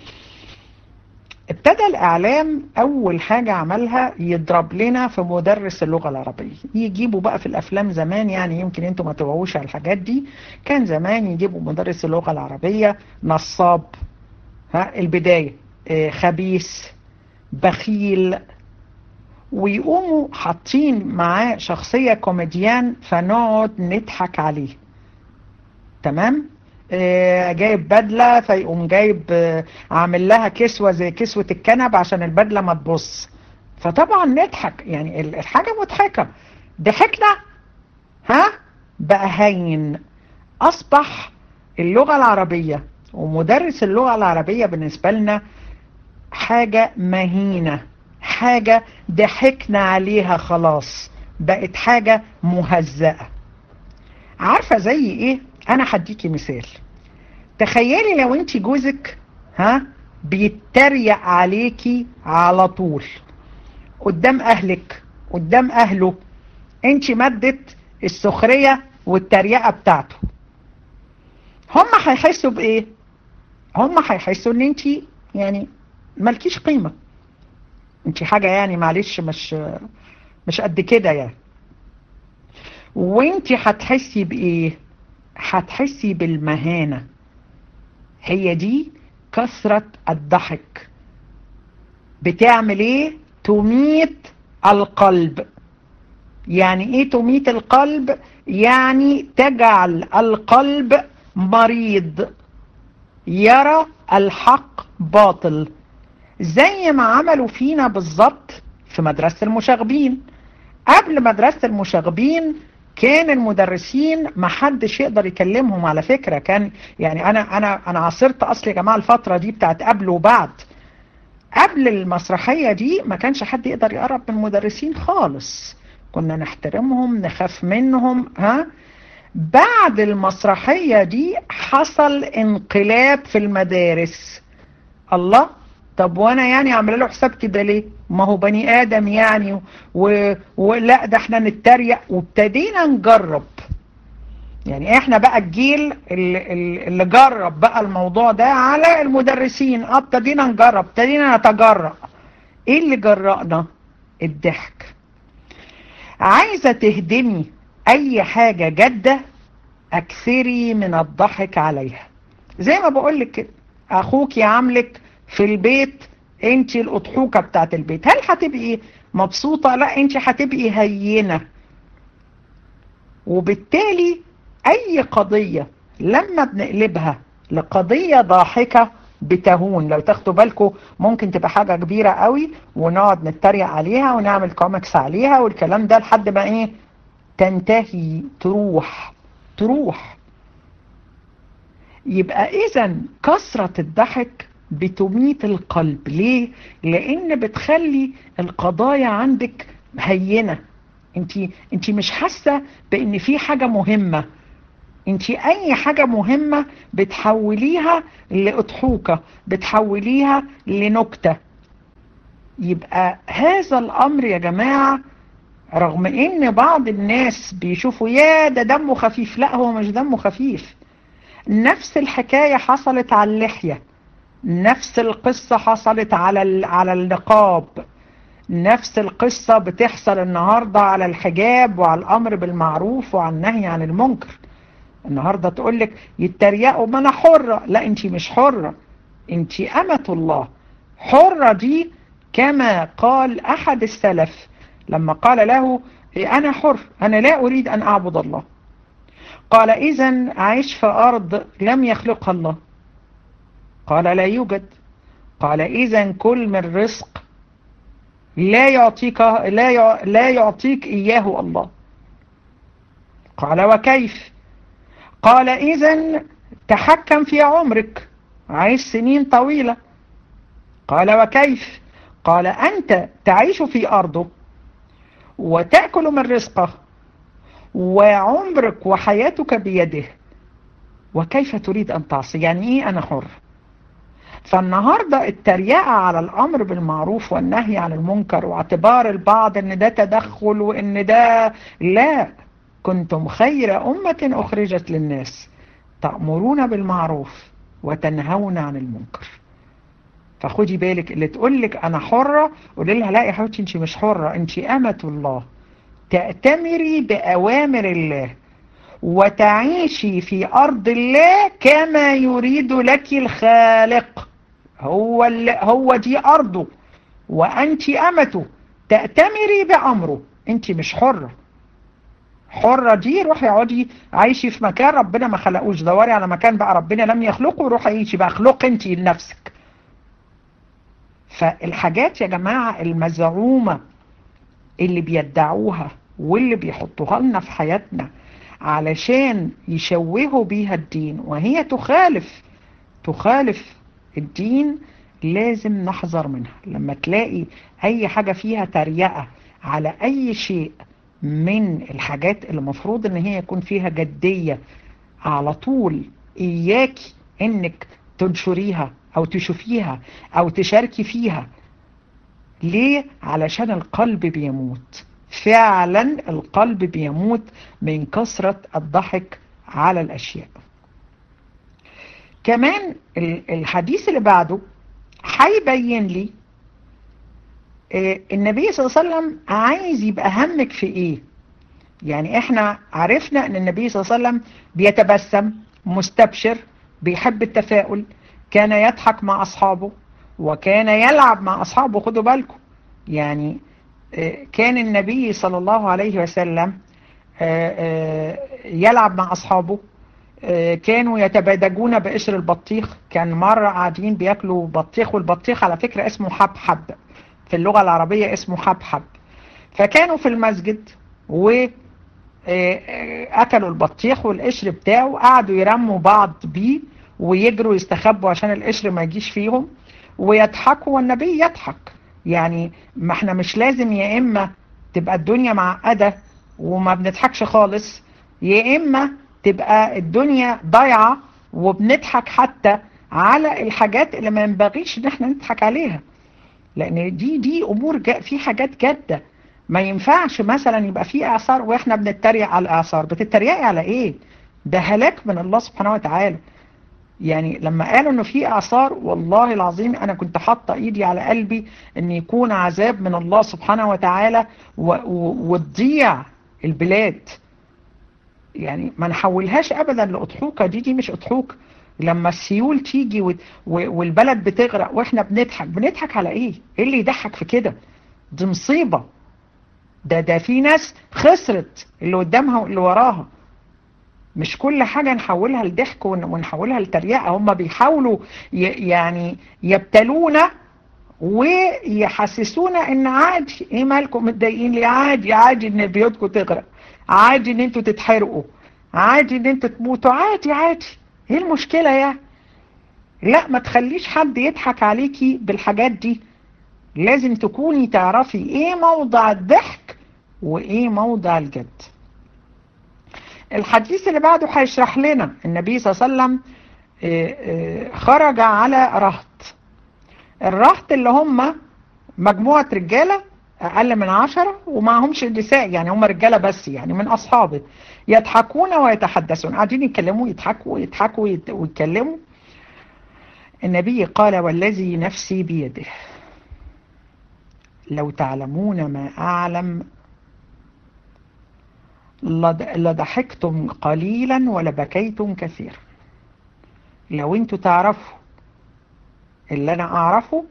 ابتدى الاعلام اول حاجه عملها يضرب لنا في مدرس اللغه العربيه يجيبوا بقى في الافلام زمان يعني يمكن انتوا ما تبعوش على الحاجات دي كان زمان يجيبوا مدرس اللغه العربيه نصاب ها البدايه خبيث بخيل ويقوموا حاطين معاه شخصية كوميديان فنقعد نضحك عليه تمام آه جايب بدلة فيقوم جايب آه عامل لها كسوة زي كسوة الكنب عشان البدلة ما تبص فطبعا نضحك يعني الحاجة مضحكة ضحكنا ها بقى هين أصبح اللغة العربية ومدرس اللغة العربية بالنسبة لنا حاجة مهينة حاجة ضحكنا عليها خلاص بقت حاجة مهزأة عارفة زي ايه انا هديكي مثال تخيلي لو انت جوزك ها بيتريق عليكي على طول قدام اهلك قدام اهله انت مدت السخرية والتريقة بتاعته هم هيحسوا بايه هم هيحسوا ان انت يعني مالكيش قيمة انت حاجة يعني معلش مش مش قد كده يعني وانت هتحسي بايه هتحسي بالمهانة هي دي كثرة الضحك بتعمل ايه تميت القلب يعني ايه تميت القلب يعني تجعل القلب مريض يرى الحق باطل زي ما عملوا فينا بالظبط في مدرسة المشاغبين قبل مدرسة المشاغبين كان المدرسين ما حدش يقدر يكلمهم على فكرة كان يعني انا انا انا عاصرت اصل يا جماعة الفترة دي بتاعت قبل وبعد قبل المسرحية دي ما كانش حد يقدر يقرب من المدرسين خالص كنا نحترمهم نخاف منهم ها بعد المسرحية دي حصل انقلاب في المدارس الله طب وانا يعني عامله له حساب كده ليه ما هو بني ادم يعني و... ولا ده احنا نتريق وابتدينا نجرب يعني احنا بقى الجيل اللي, اللي جرب بقى الموضوع ده على المدرسين اه ابتدينا نجرب ابتدينا نتجرأ ايه اللي جرأنا الضحك عايزة تهدمي اي حاجة جادة اكثري من الضحك عليها زي ما بقولك كده اخوك يعاملك في البيت انت الاضحوكة بتاعت البيت هل هتبقي مبسوطة لا انت هتبقي هينة وبالتالي اي قضية لما بنقلبها لقضية ضاحكة بتهون لو تاخدوا بالكم ممكن تبقى حاجة كبيرة قوي ونقعد نتريق عليها ونعمل كوميكس عليها والكلام ده لحد ما ايه تنتهي تروح تروح يبقى اذا كثرة الضحك بتميت القلب ليه لان بتخلي القضايا عندك هينة انت انت مش حاسة بان في حاجة مهمة انت اي حاجة مهمة بتحوليها لاضحوكة بتحوليها لنكتة يبقى هذا الامر يا جماعة رغم ان بعض الناس بيشوفوا يا ده دمه خفيف لا هو مش دمه خفيف نفس الحكاية حصلت على اللحية نفس القصة حصلت على على النقاب نفس القصة بتحصل النهاردة على الحجاب وعلى الأمر بالمعروف وعلى النهي عن المنكر النهاردة تقول لك يتريقوا ما انا حرة لا انت مش حرة انت امة الله حرة دي كما قال احد السلف لما قال له انا حر انا لا اريد ان اعبد الله قال اذا عيش في ارض لم يخلقها الله قال لا يوجد قال اذا كل من رزق لا يعطيك لا لا يعطيك اياه الله قال وكيف قال اذا تحكم في عمرك عيش سنين طويلة قال وكيف قال أنت تعيش في أرضه وتأكل من رزقه وعمرك وحياتك بيده وكيف تريد أن تعصي يعني إيه أنا حر فالنهاردة التريقة على الأمر بالمعروف والنهي عن المنكر واعتبار البعض أن ده تدخل وأن ده لا كنتم خير أمة أخرجت للناس تأمرون بالمعروف وتنهون عن المنكر فخدي بالك اللي تقول لك أنا حرة قولي لها لا يا حبيبتي أنت مش حرة أنت أمة الله تأتمري بأوامر الله وتعيشي في أرض الله كما يريد لك الخالق هو, هو دي أرضه وأنت أمته تأتمري بأمره أنت مش حرة حرة دي روحي اقعدي عايشي في مكان ربنا ما خلقوش دوري على مكان بقى ربنا لم يخلقه وروحي عيشي بقى اخلق انت لنفسك فالحاجات يا جماعة المزعومة اللي بيدعوها واللي بيحطوها لنا في حياتنا علشان يشوهوا بيها الدين وهي تخالف تخالف الدين لازم نحذر منها لما تلاقي اي حاجة فيها تريقة على اي شيء من الحاجات اللي مفروض ان هي يكون فيها جدية على طول اياكي انك تنشريها او تشوفيها او تشاركي فيها ليه؟ علشان القلب بيموت فعلا القلب بيموت من كثرة الضحك على الاشياء كمان الحديث اللي بعده هيبين لي النبي صلى الله عليه وسلم عايز يبقى همك في ايه يعني احنا عرفنا ان النبي صلى الله عليه وسلم بيتبسم مستبشر بيحب التفاؤل كان يضحك مع اصحابه وكان يلعب مع اصحابه خدوا بالكم يعني كان النبي صلى الله عليه وسلم يلعب مع اصحابه كانوا يتبادجون بقشر البطيخ كان مرة قاعدين بياكلوا بطيخ والبطيخ على فكرة اسمه حبحب في اللغة العربية اسمه حبحب فكانوا في المسجد و أكلوا البطيخ والقشر بتاعه قعدوا يرموا بعض بيه ويجروا يستخبوا عشان القشر ما يجيش فيهم ويضحكوا والنبي يضحك يعني ما احنا مش لازم يا إما تبقى الدنيا معقدة وما بنضحكش خالص يا إما تبقى الدنيا ضايعة وبنضحك حتى على الحاجات اللي ما ينبغيش ان احنا نضحك عليها لان دي دي امور جا في حاجات جاده ما ينفعش مثلا يبقى في اعصار واحنا بنتريق على الاعصار بتتريقي على ايه ده هلاك من الله سبحانه وتعالى يعني لما قالوا انه في اعصار والله العظيم انا كنت حاطه ايدي على قلبي ان يكون عذاب من الله سبحانه وتعالى وتضيع البلاد يعني ما نحولهاش ابدا لاضحوكه دي دي مش اضحوكه لما السيول تيجي و... و... والبلد بتغرق واحنا بنضحك بنضحك على ايه ايه اللي يضحك في كده دي مصيبة ده ده في ناس خسرت اللي قدامها واللي وراها مش كل حاجة نحولها لضحك ون... ونحولها لتريقة هم بيحاولوا ي... يعني يبتلونا ويحسسونا ان عادي ايه مالكم متضايقين ليه عادي عادي ان بيوتكم تغرق عادي ان انتوا تتحرقوا عادي ان انتوا تموتوا عادي عادي ايه المشكلة يعني لا ما تخليش حد يضحك عليكي بالحاجات دي لازم تكوني تعرفي ايه موضع الضحك وايه موضع الجد الحديث اللي بعده هيشرح لنا النبي صلى الله عليه وسلم خرج على رهط الرهط اللي هم مجموعة رجالة أقل من عشرة ومعهمش نساء يعني هم رجالة بس يعني من أصحابه يضحكون ويتحدثون قاعدين يتكلموا يضحكوا ويضحكوا ويتكلموا النبي قال والذي نفسي بيده لو تعلمون ما أعلم لضحكتم قليلا ولبكيتم كثيرا لو انتوا تعرفوا اللي انا اعرفه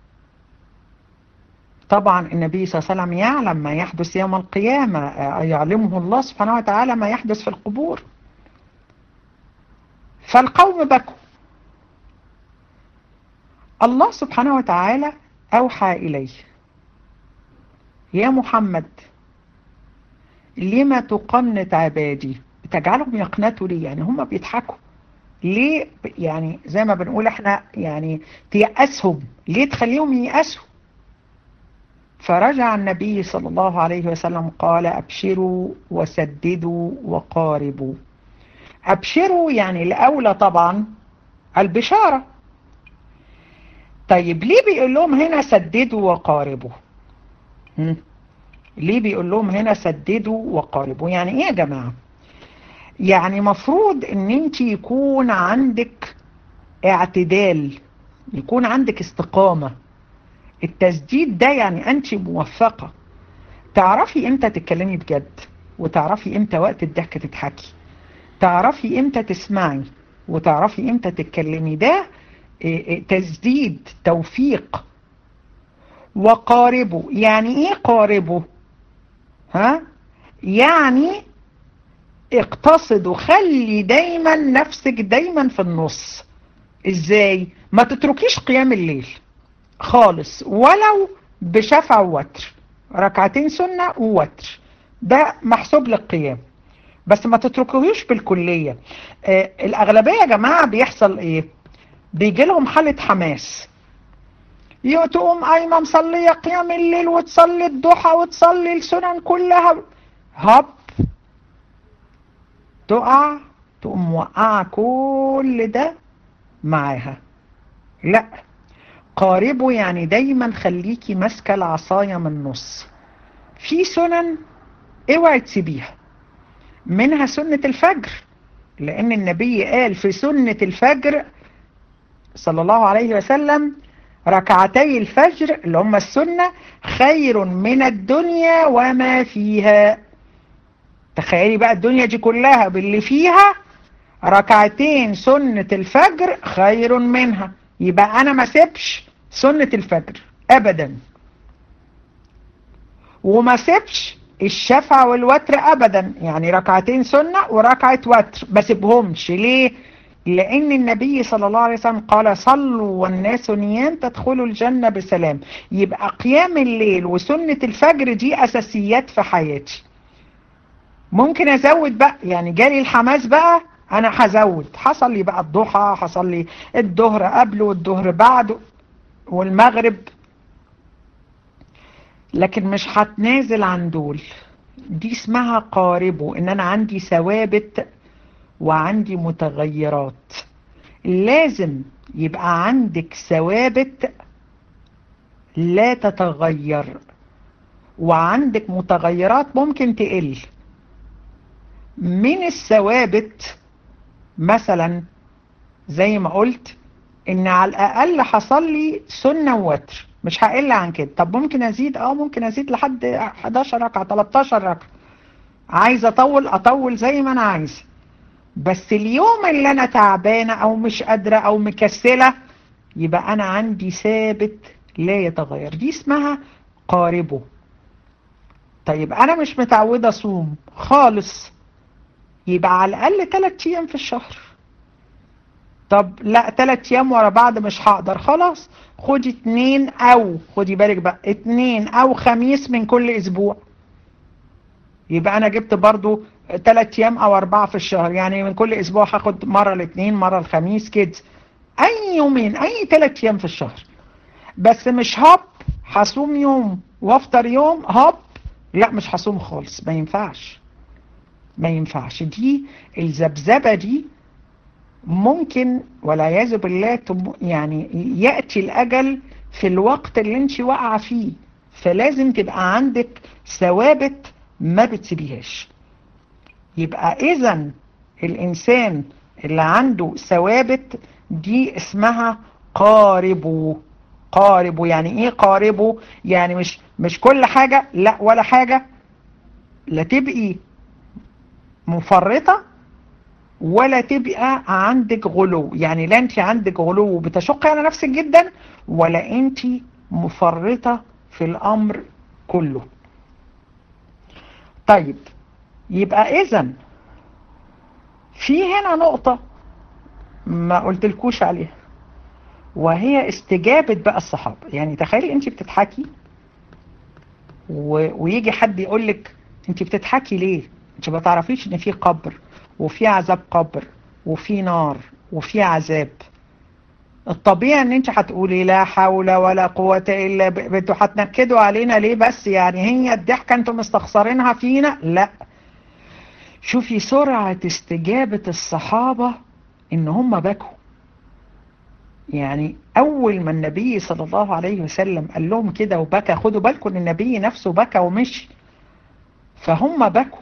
طبعا النبي صلى الله عليه وسلم يعلم ما يحدث يوم القيامة يعلمه الله سبحانه وتعالى ما يحدث في القبور فالقوم بكوا الله سبحانه وتعالى أوحى إليه يا محمد لما تقنط عبادي بتجعلهم يقنطوا ليه يعني هم بيضحكوا ليه يعني زي ما بنقول احنا يعني تيأسهم ليه تخليهم ييأسوا فرجع النبي صلى الله عليه وسلم قال أبشروا وسددوا وقاربوا أبشروا يعني الأولى طبعا البشارة طيب ليه بيقول لهم هنا سددوا وقاربوا ليه بيقول لهم هنا سددوا وقاربوا يعني ايه يا جماعة يعني مفروض ان انت يكون عندك اعتدال يكون عندك استقامة التسديد ده يعني انت موفقة تعرفي امتى تتكلمي بجد وتعرفي امتى وقت الضحك تضحكي تعرفي امتى تسمعي وتعرفي امتى تتكلمي ده تسديد توفيق وقاربه يعني ايه قاربه ها يعني اقتصدوا خلي دايما نفسك دايما في النص ازاي ما تتركيش قيام الليل خالص ولو بشفع ووتر ركعتين سنة ووتر ده محسوب للقيام بس ما تتركوهوش بالكلية آه الأغلبية يا جماعة بيحصل ايه بيجي لهم حالة حماس تقوم قايمة مصلية قيام الليل وتصلي الضحى وتصلي السنن كلها هب تقع تقوم موقعة كل ده معاها لا قاربه يعني دايما خليكي ماسكة العصاية من النص في سنن اوعي تسيبيها منها سنة الفجر لان النبي قال في سنة الفجر صلى الله عليه وسلم ركعتي الفجر اللي هم السنة خير من الدنيا وما فيها تخيلي بقى الدنيا دي كلها باللي فيها ركعتين سنة الفجر خير منها يبقى انا ما سيبش سنة الفجر ابدا وما سيبش الشفع والوتر ابدا يعني ركعتين سنة وركعة وتر ما سيبهمش ليه لأن النبي صلى الله عليه وسلم قال صلوا والناس نيام تدخلوا الجنة بسلام يبقى قيام الليل وسنة الفجر دي أساسيات في حياتي ممكن أزود بقى يعني جالي الحماس بقى أنا هزود حصل لي بقى الضحى حصل لي الظهر قبله والظهر بعده والمغرب لكن مش هتنازل عن دول دي اسمها قاربه ان انا عندي ثوابت وعندي متغيرات لازم يبقى عندك ثوابت لا تتغير وعندك متغيرات ممكن تقل من الثوابت مثلا زي ما قلت ان على الاقل حصل لي سنة ووتر مش هقل عن كده طب ممكن ازيد اه ممكن ازيد لحد 11 ركعة 13 ركعة عايز اطول اطول زي ما انا عايز بس اليوم اللي انا تعبانة او مش قادرة او مكسلة يبقى انا عندي ثابت لا يتغير دي اسمها قاربه طيب انا مش متعودة اصوم خالص يبقى على الاقل 3 ايام في الشهر طب لا 3 ايام ورا بعض مش هقدر خلاص خدي اتنين او خدي بالك بقى اتنين او خميس من كل اسبوع يبقى انا جبت برضو 3 ايام او اربعة في الشهر يعني من كل اسبوع هاخد مرة الاثنين مرة الخميس كده اي يومين اي 3 ايام في الشهر بس مش هوب هصوم يوم وافطر يوم هوب لا مش هصوم خالص ما ينفعش ما ينفعش دي الذبذبه دي ممكن والعياذ بالله يعني يأتي الأجل في الوقت اللي انت واقعه فيه فلازم تبقى عندك ثوابت ما بتسيبيهاش يبقى إذا الإنسان اللي عنده ثوابت دي اسمها قاربه قاربه يعني ايه قاربه يعني مش مش كل حاجة لا ولا حاجة لا تبقي مفرطة ولا تبقى عندك غلو يعني لا انت عندك غلو بتشق على نفسك جدا ولا انت مفرطة في الامر كله طيب يبقى اذا في هنا نقطة ما قلتلكوش عليها وهي استجابة بقى الصحابة يعني تخيلي انت بتضحكي و... ويجي حد يقولك انت بتضحكي ليه انت ما تعرفيش ان في قبر وفي عذاب قبر وفي نار وفي عذاب الطبيعي ان انت هتقولي لا حول ولا قوة الا ب... انتوا هتنكدوا علينا ليه بس يعني هي الضحكة انتوا مستخسرينها فينا لا شوفي سرعة استجابة الصحابة ان هم بكوا يعني اول ما النبي صلى الله عليه وسلم قال لهم كده وبكى خدوا بالكم ان النبي نفسه بكى ومشي فهم بكوا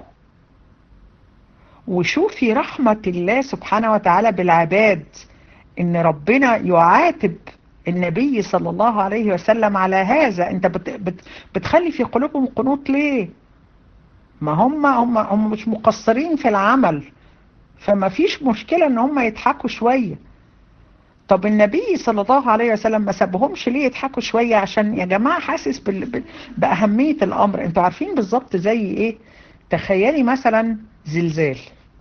وشوفي رحمة الله سبحانه وتعالى بالعباد ان ربنا يعاتب النبي صلى الله عليه وسلم على هذا انت بت بت بتخلي في قلوبهم قنوط ليه ما هم هم هم مش مقصرين في العمل فما فيش مشكلة ان هم يضحكوا شوية طب النبي صلى الله عليه وسلم ما سابهمش ليه يضحكوا شوية عشان يا جماعة حاسس بال... بأهمية الأمر انتوا عارفين بالظبط زي ايه تخيلي مثلا زلزال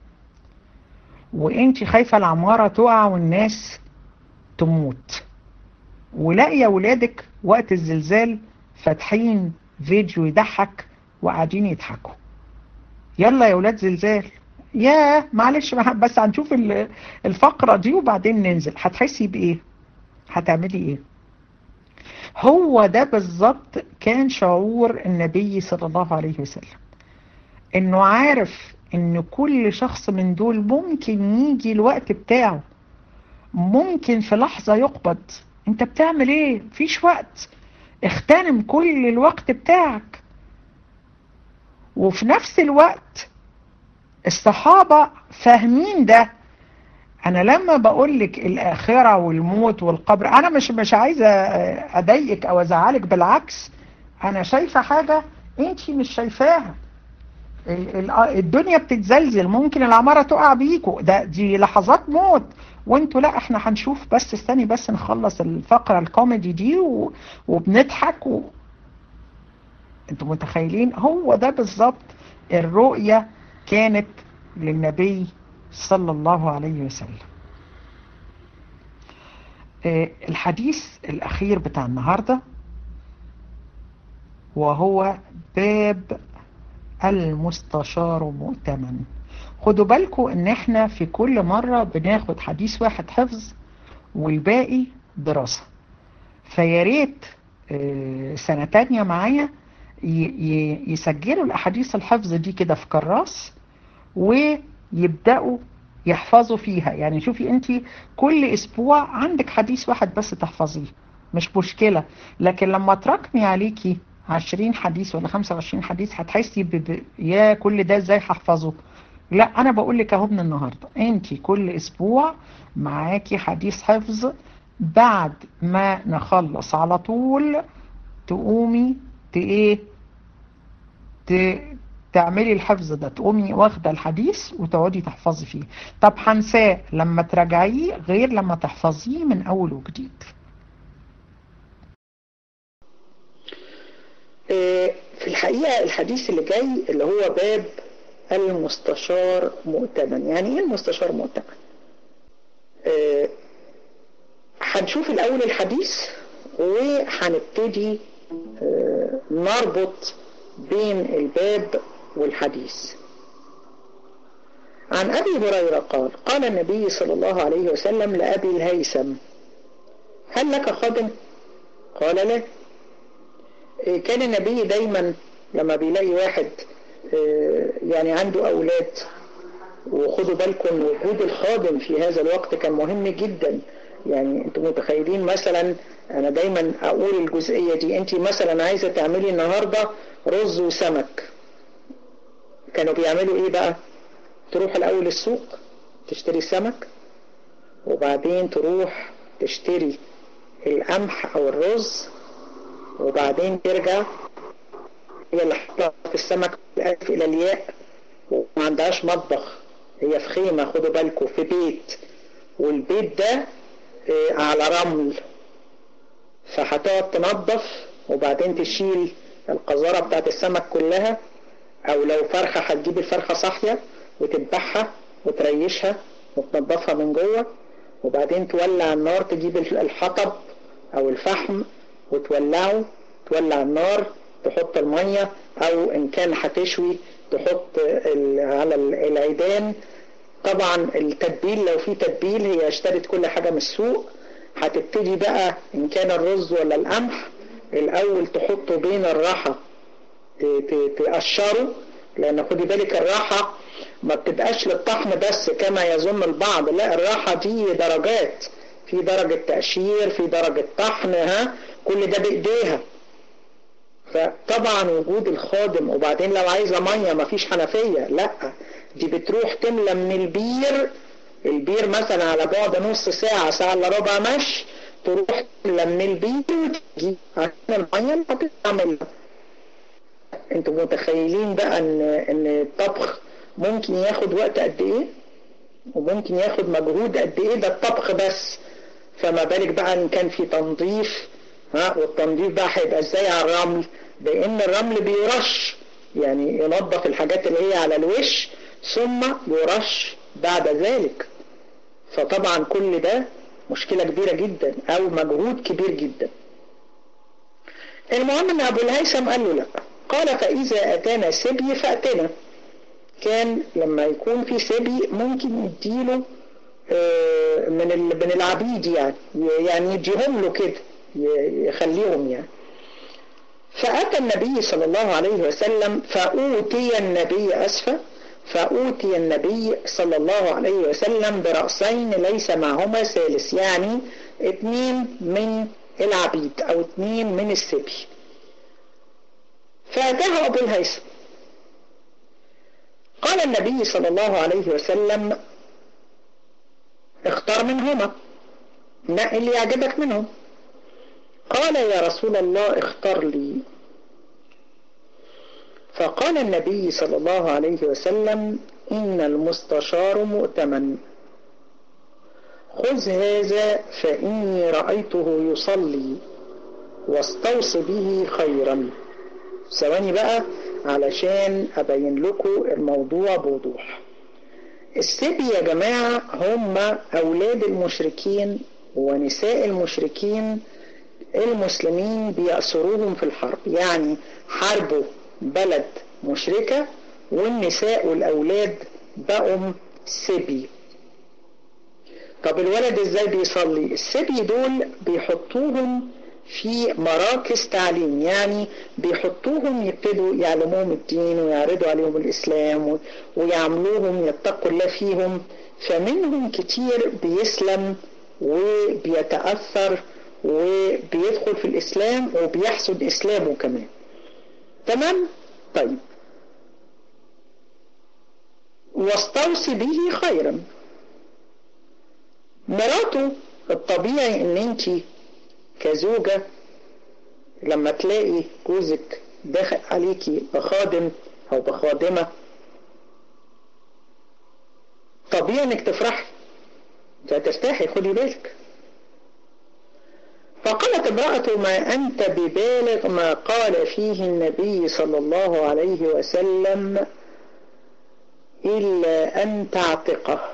وانت خايفة العمارة تقع والناس تموت ولاقي ولادك وقت الزلزال فاتحين فيديو يضحك وقاعدين يضحكوا يلا يا ولاد زلزال يا معلش بس هنشوف الفقرة دي وبعدين ننزل هتحسي بايه هتعملي ايه هو ده بالظبط كان شعور النبي صلى الله عليه وسلم انه عارف ان كل شخص من دول ممكن يجي الوقت بتاعه ممكن في لحظة يقبض انت بتعمل ايه فيش وقت اغتنم كل الوقت بتاعك وفي نفس الوقت الصحابة فاهمين ده انا لما بقولك الاخرة والموت والقبر انا مش مش عايزة اضايقك او ازعلك بالعكس انا شايفة حاجة انتي مش شايفاها الدنيا بتتزلزل ممكن العمارة تقع بيكوا ده دي لحظات موت وانتوا لا احنا هنشوف بس استني بس نخلص الفقرة الكوميدي دي و... وبنضحك و... انتوا متخيلين هو ده بالظبط الرؤية كانت للنبي صلى الله عليه وسلم الحديث الأخير بتاع النهاردة وهو باب المستشار مؤتمن خدوا بالكم ان احنا في كل مرة بناخد حديث واحد حفظ والباقي دراسة فياريت سنة تانية معايا يسجلوا الاحاديث الحفظ دي كده في كراس ويبدأوا يحفظوا فيها يعني شوفي انت كل اسبوع عندك حديث واحد بس تحفظيه مش مشكلة لكن لما تراكمي عليكي 20 حديث ولا 25 حديث هتحسي ب... يا كل ده ازاي هحفظه لا انا بقول لك اهو من النهارده انت كل اسبوع معاكي حديث حفظ بعد ما نخلص على طول تقومي ت ايه ت... تعملي الحفظ ده تقومي واخده الحديث وتقعدي تحفظي فيه طب هنساه لما تراجعيه غير لما تحفظيه من اول وجديد في الحقيقة الحديث اللي جاي اللي هو باب المستشار مؤتمن يعني ايه المستشار مؤتمن آه هنشوف الاول الحديث وهنبتدي آه نربط بين الباب والحديث عن ابي هريرة قال قال النبي صلى الله عليه وسلم لابي الهيثم هل لك خادم قال لا كان النبي دايما لما بيلاقي واحد يعني عنده أولاد وخدوا بالكم وجود الخادم في هذا الوقت كان مهم جدا يعني انتم متخيلين مثلا انا دايما اقول الجزئية دي انت مثلا عايزة تعملي النهاردة رز وسمك كانوا بيعملوا ايه بقى تروح الاول السوق تشتري سمك وبعدين تروح تشتري القمح او الرز وبعدين ترجع هي اللي حطها في السمك الألف إلى الياء وما عندهاش مطبخ هي في خيمة خدوا بالكم في بيت والبيت ده على رمل فهتقعد تنظف وبعدين تشيل القذارة بتاعت السمك كلها او لو فرخة هتجيب الفرخة صاحية وتذبحها وتريشها وتنظفها من جوه وبعدين تولع النار تجيب الحطب او الفحم وتولعه تولع النار تحط المية او ان كان هتشوي تحط على العيدان طبعا التتبيل لو في تتبيل هي اشترت كل حاجة من السوق هتبتدي بقى ان كان الرز ولا القمح الاول تحطه بين الراحة تقشره لان خدي بالك الراحة ما بتبقاش للطحن بس كما يظن البعض لا الراحة دي درجات في درجة تقشير في درجة طحن ها كل ده بايديها فطبعا وجود الخادم وبعدين لو عايزة مية مفيش حنفية لا دي بتروح تملى من البير البير مثلا على بعد نص ساعة ساعة الا ربع مشي تروح تملى من البير وتجي عشان المية اللي هتتعمل انتوا متخيلين بقى ان ان الطبخ ممكن ياخد وقت قد ايه وممكن ياخد مجهود قد ايه ده الطبخ بس فما بالك بقى ان كان في تنظيف ها والتنظيف بقى هيبقى ازاي على الرمل لان الرمل بيرش يعني ينظف الحاجات اللي هي على الوش ثم يرش بعد ذلك فطبعا كل ده مشكلة كبيرة جدا او مجهود كبير جدا المهم ان ابو الهيثم قال له لا قال فاذا اتانا سبي فاتنا كان لما يكون في سبي ممكن يديله من من العبيد يعني يعني يديهم له كده يخليهم يعني فأتى النبي صلى الله عليه وسلم فأوتي النبي أسفة فأوتي النبي صلى الله عليه وسلم برأسين ليس معهما ثالث يعني اثنين من العبيد أو اثنين من السبي فأتاه أبو الهيثم قال النبي صلى الله عليه وسلم اختار منهما نقي اللي يعجبك منهم قال يا رسول الله اختر لي فقال النبي صلى الله عليه وسلم إن المستشار مؤتمن خذ هذا فإني رأيته يصلي واستوص به خيرا ثواني بقى علشان أبين لكم الموضوع بوضوح السبي يا جماعة هم أولاد المشركين ونساء المشركين المسلمين بيأسروهم في الحرب يعني حاربوا بلد مشركة والنساء والأولاد بقوا سبي طب الولد ازاي بيصلي السبي دول بيحطوهم في مراكز تعليم يعني بيحطوهم يبتدوا يعلموهم الدين ويعرضوا عليهم الإسلام ويعملوهم يتقوا الله فيهم فمنهم كتير بيسلم وبيتأثر وبيدخل في الإسلام وبيحسد إسلامه كمان تمام طيب واستوصي به خيرا مراته الطبيعي ان انت كزوجة لما تلاقي جوزك داخل عليكي بخادم او بخادمة طبيعي انك تفرحي هترتاحي خدي بالك فقالت امرأة ما أنت ببالغ ما قال فيه النبي صلى الله عليه وسلم إلا أن تعتقه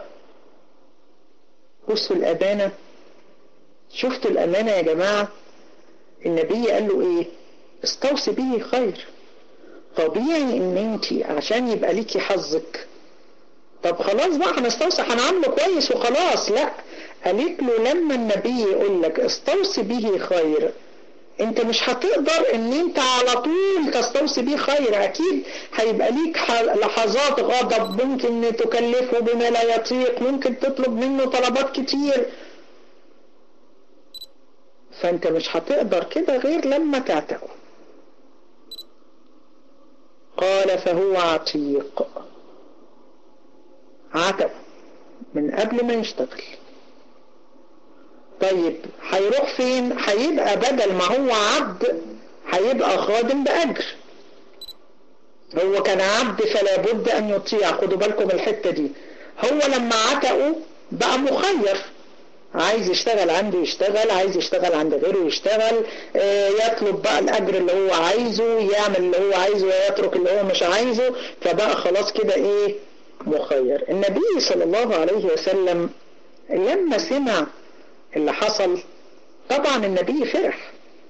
بصوا الأمانة شفتوا الأمانة يا جماعة النبي قال له إيه استوصي به خير طبيعي ان انت عشان يبقى ليكي حظك طب خلاص بقى هنستوصي هنعمله كويس وخلاص لا قالت له لما النبي يقول لك استوصي به خير انت مش هتقدر ان انت على طول تستوصي به خير اكيد هيبقى ليك لحظات غضب ممكن تكلفه بما لا يطيق ممكن تطلب منه طلبات كتير فانت مش هتقدر كده غير لما تعتقه قال فهو عتيق عتق من قبل ما يشتغل طيب هيروح فين هيبقى بدل ما هو عبد هيبقى خادم بأجر هو كان عبد فلا بد ان يطيع خدوا بالكم الحتة دي هو لما عتقوا بقى مخير عايز يشتغل عنده يشتغل عايز يشتغل عند غيره يشتغل اه يطلب بقى الاجر اللي هو عايزه يعمل اللي هو عايزه ويترك اللي هو مش عايزه فبقى خلاص كده ايه مخير النبي صلى الله عليه وسلم لما سمع اللي حصل طبعا النبي فرح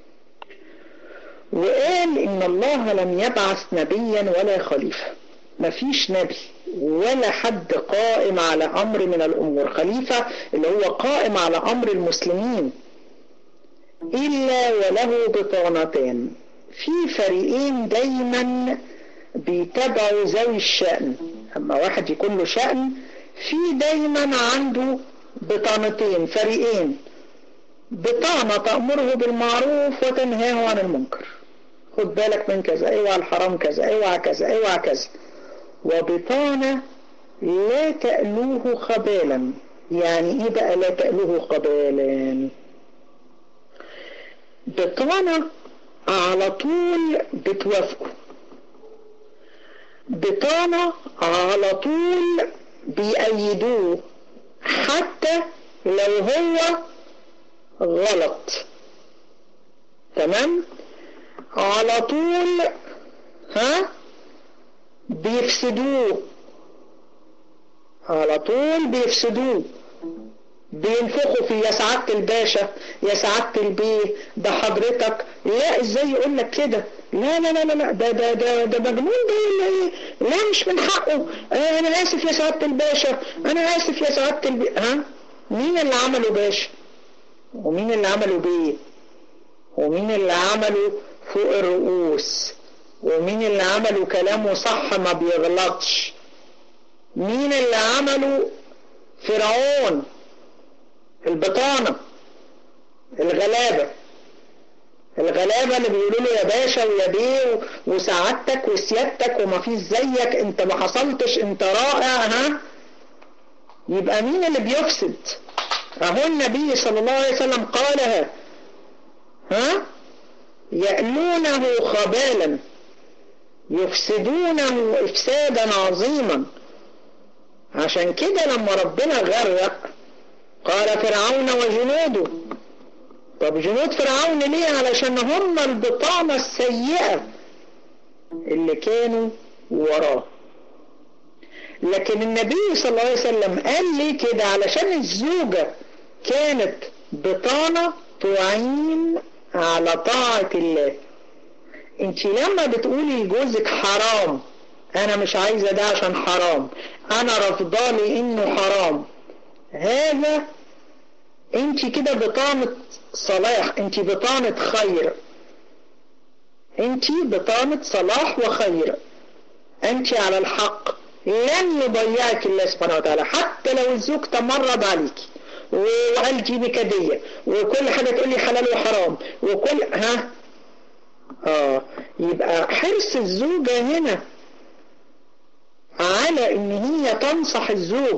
وقال ان الله لم يبعث نبيا ولا خليفة مفيش نبي ولا حد قائم على امر من الامور خليفة اللي هو قائم على امر المسلمين الا وله بطانتان في فريقين دايما بيتبعوا ذوي الشأن اما واحد يكون له شأن في دايما عنده بطانتين فريقين بطانة تأمره بالمعروف وتنهاه عن المنكر خد بالك من كذا اوعى الحرام كذا اوعى كذا اوعى كذا وبطانة لا تألوه خبالا يعني ايه بقى لا تألوه خبالا بطانة على طول بتوافقه بطانة على طول بيأيدوه حتى لو هو غلط تمام على طول ها بيفسدوه على طول بيفسدوه بينفخوا في يا سعادة الباشا يا سعادة البيه ده حضرتك لا ازاي يقول لك كده لا لا لا لا لا ده ده ده ده مجنون ده ولا ايه لا مش من حقه آه انا اسف يا سعادة الباشا انا اسف يا سعادة البيه ها مين اللي عمله باشا ومين اللي عمله بيه ومين اللي عمله فوق الرؤوس ومين اللي عمله كلامه صح ما بيغلطش مين اللي عمله فرعون البطانة الغلابة الغلابة اللي بيقولوا له يا باشا ويا بيه وسعادتك وسيادتك وما فيش زيك انت ما حصلتش انت رائع ها يبقى مين اللي بيفسد اهو النبي صلى الله عليه وسلم قالها ها يألونه خبالا يفسدونه افسادا عظيما عشان كده لما ربنا غرق قال فرعون وجنوده طب جنود فرعون ليه علشان هم البطانة السيئة اللي كانوا وراه لكن النبي صلى الله عليه وسلم قال ليه كده علشان الزوجة كانت بطانة تعين على طاعة الله انت لما بتقولي لجوزك حرام انا مش عايزة ده عشان حرام انا رفضالي انه حرام هذا انت كده بطانة صلاح انت بطانة خير انت بطانة صلاح وخير انت على الحق لن يضيعك الله سبحانه وتعالى حتى لو الزوج تمرد عليك وقال دي نكدية وكل حاجة تقول لي حلال وحرام وكل ها اه يبقى حرص الزوجة هنا على ان هي تنصح الزوج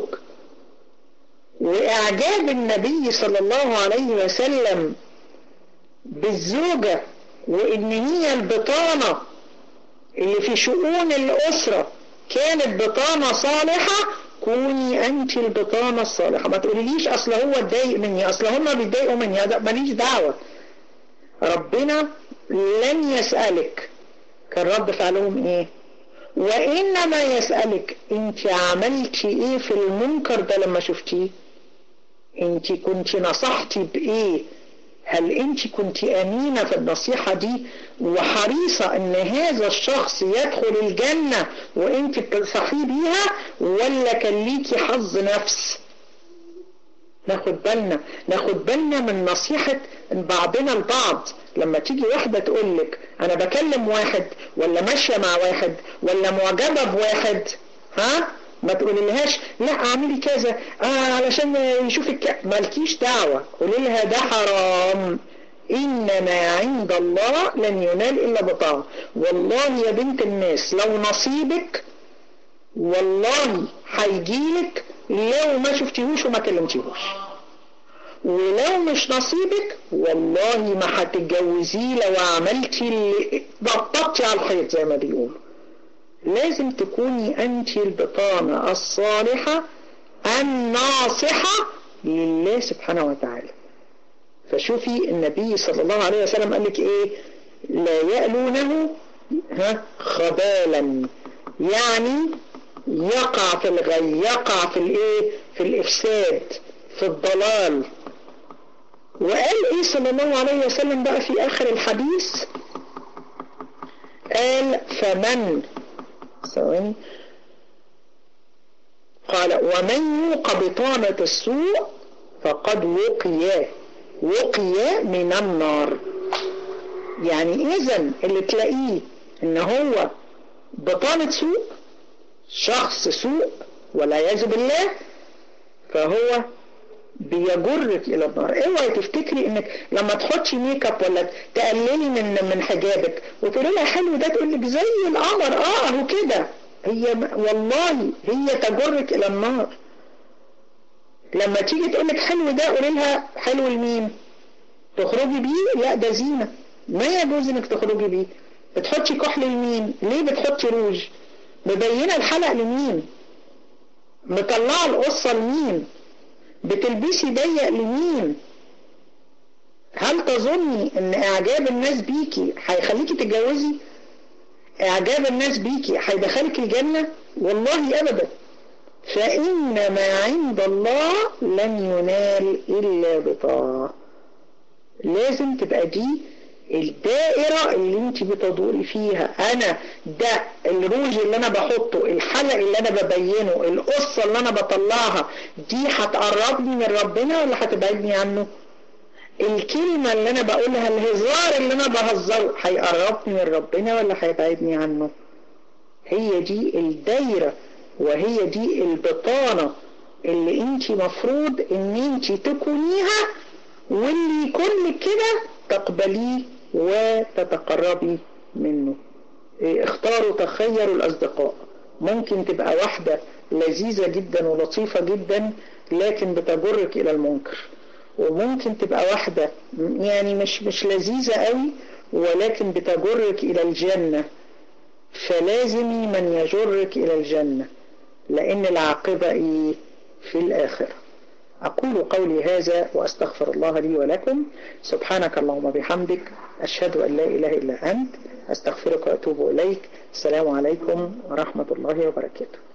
واعجاب النبي صلى الله عليه وسلم بالزوجة وان هي البطانة اللي في شؤون الاسرة كانت بطانة صالحة كوني انت البطانة الصالحة ما تقوليليش اصل هو اتضايق مني اصل هما بيتضايقوا مني ماليش دعوة ربنا لن يسألك كان رد فعلهم ايه وانما يسألك انت عملتي ايه في المنكر ده لما شفتيه انت كنت نصحتي بايه هل انت كنت امينة في النصيحة دي وحريصة ان هذا الشخص يدخل الجنة وانت بتنصحيه بيها ولا كان ليكي حظ نفس ناخد بالنا ناخد بالنا من نصيحة بعضنا البعض لما تيجي واحدة تقولك انا بكلم واحد ولا ماشية مع واحد ولا معجبة بواحد ها ما تقوليلهاش لا اعملي كذا آه علشان يشوفك مالكيش دعوة قولي لها ده حرام انما عند الله لن ينال الا بطاعة والله يا بنت الناس لو نصيبك والله هيجيلك لو ما شفتيهوش وما كلمتيهوش ولو مش نصيبك والله ما هتتجوزيه لو عملتي اللي ضبطتي على الحيط زي ما بيقولوا لازم تكوني أنت البطانة الصالحة الناصحة لله سبحانه وتعالى فشوفي النبي صلى الله عليه وسلم قال لك ايه لا يألونه ها خبالا يعني يقع في الغي يقع في الايه في الافساد في الضلال وقال ايه صلى الله عليه وسلم بقى في اخر الحديث قال فمن ثواني قال ومن يوق بطانة السوء فقد وقي وقي من النار يعني اذا اللي تلاقيه ان هو بطانة سوء شخص سوء ولا يجب الله فهو بيجرك الى النار اوعي تفتكري انك لما تحطي ميك اب ولا تقللي من من حجابك وتقولي لها حلو ده تقول لك زي القمر اه اهو كده هي والله هي تجرك الى النار لما تيجي تقول لك حلو ده قولي لها حلو لمين تخرجي بيه لا ده زينه ما يجوز انك تخرجي بيه بتحطي كحل لمين ليه بتحطي روج مبينه الحلق لمين مطلعه القصه لمين بتلبسي ضيق لمين هل تظني ان اعجاب الناس بيكي هيخليكي تتجوزي اعجاب الناس بيكي هيدخلك الجنة والله ابدا فان ما عند الله لن ينال الا بطاعة لازم تبقى دي الدائرة اللي انت بتدوري فيها انا ده الروج اللي انا بحطه الحلق اللي انا ببينه القصة اللي انا بطلعها دي هتقربني من ربنا ولا هتبعدني عنه الكلمة اللي انا بقولها الهزار اللي انا بهزره هيقربني من ربنا ولا هيبعدني عنه هي دي الدايرة وهي دي البطانة اللي انت مفروض ان انت تكونيها واللي يكون كده تقبليه وتتقربي منه اختاروا تخيروا الأصدقاء ممكن تبقى واحدة لذيذة جدا ولطيفة جدا لكن بتجرك إلى المنكر وممكن تبقى واحدة يعني مش مش لذيذة قوي ولكن بتجرك إلى الجنة فلازمي من يجرك إلى الجنة لأن العاقبة إيه في الآخرة أقول قولي هذا وأستغفر الله لي ولكم سبحانك اللهم بحمدك أشهد أن لا إله إلا أنت أستغفرك وأتوب إليك السلام عليكم ورحمة الله وبركاته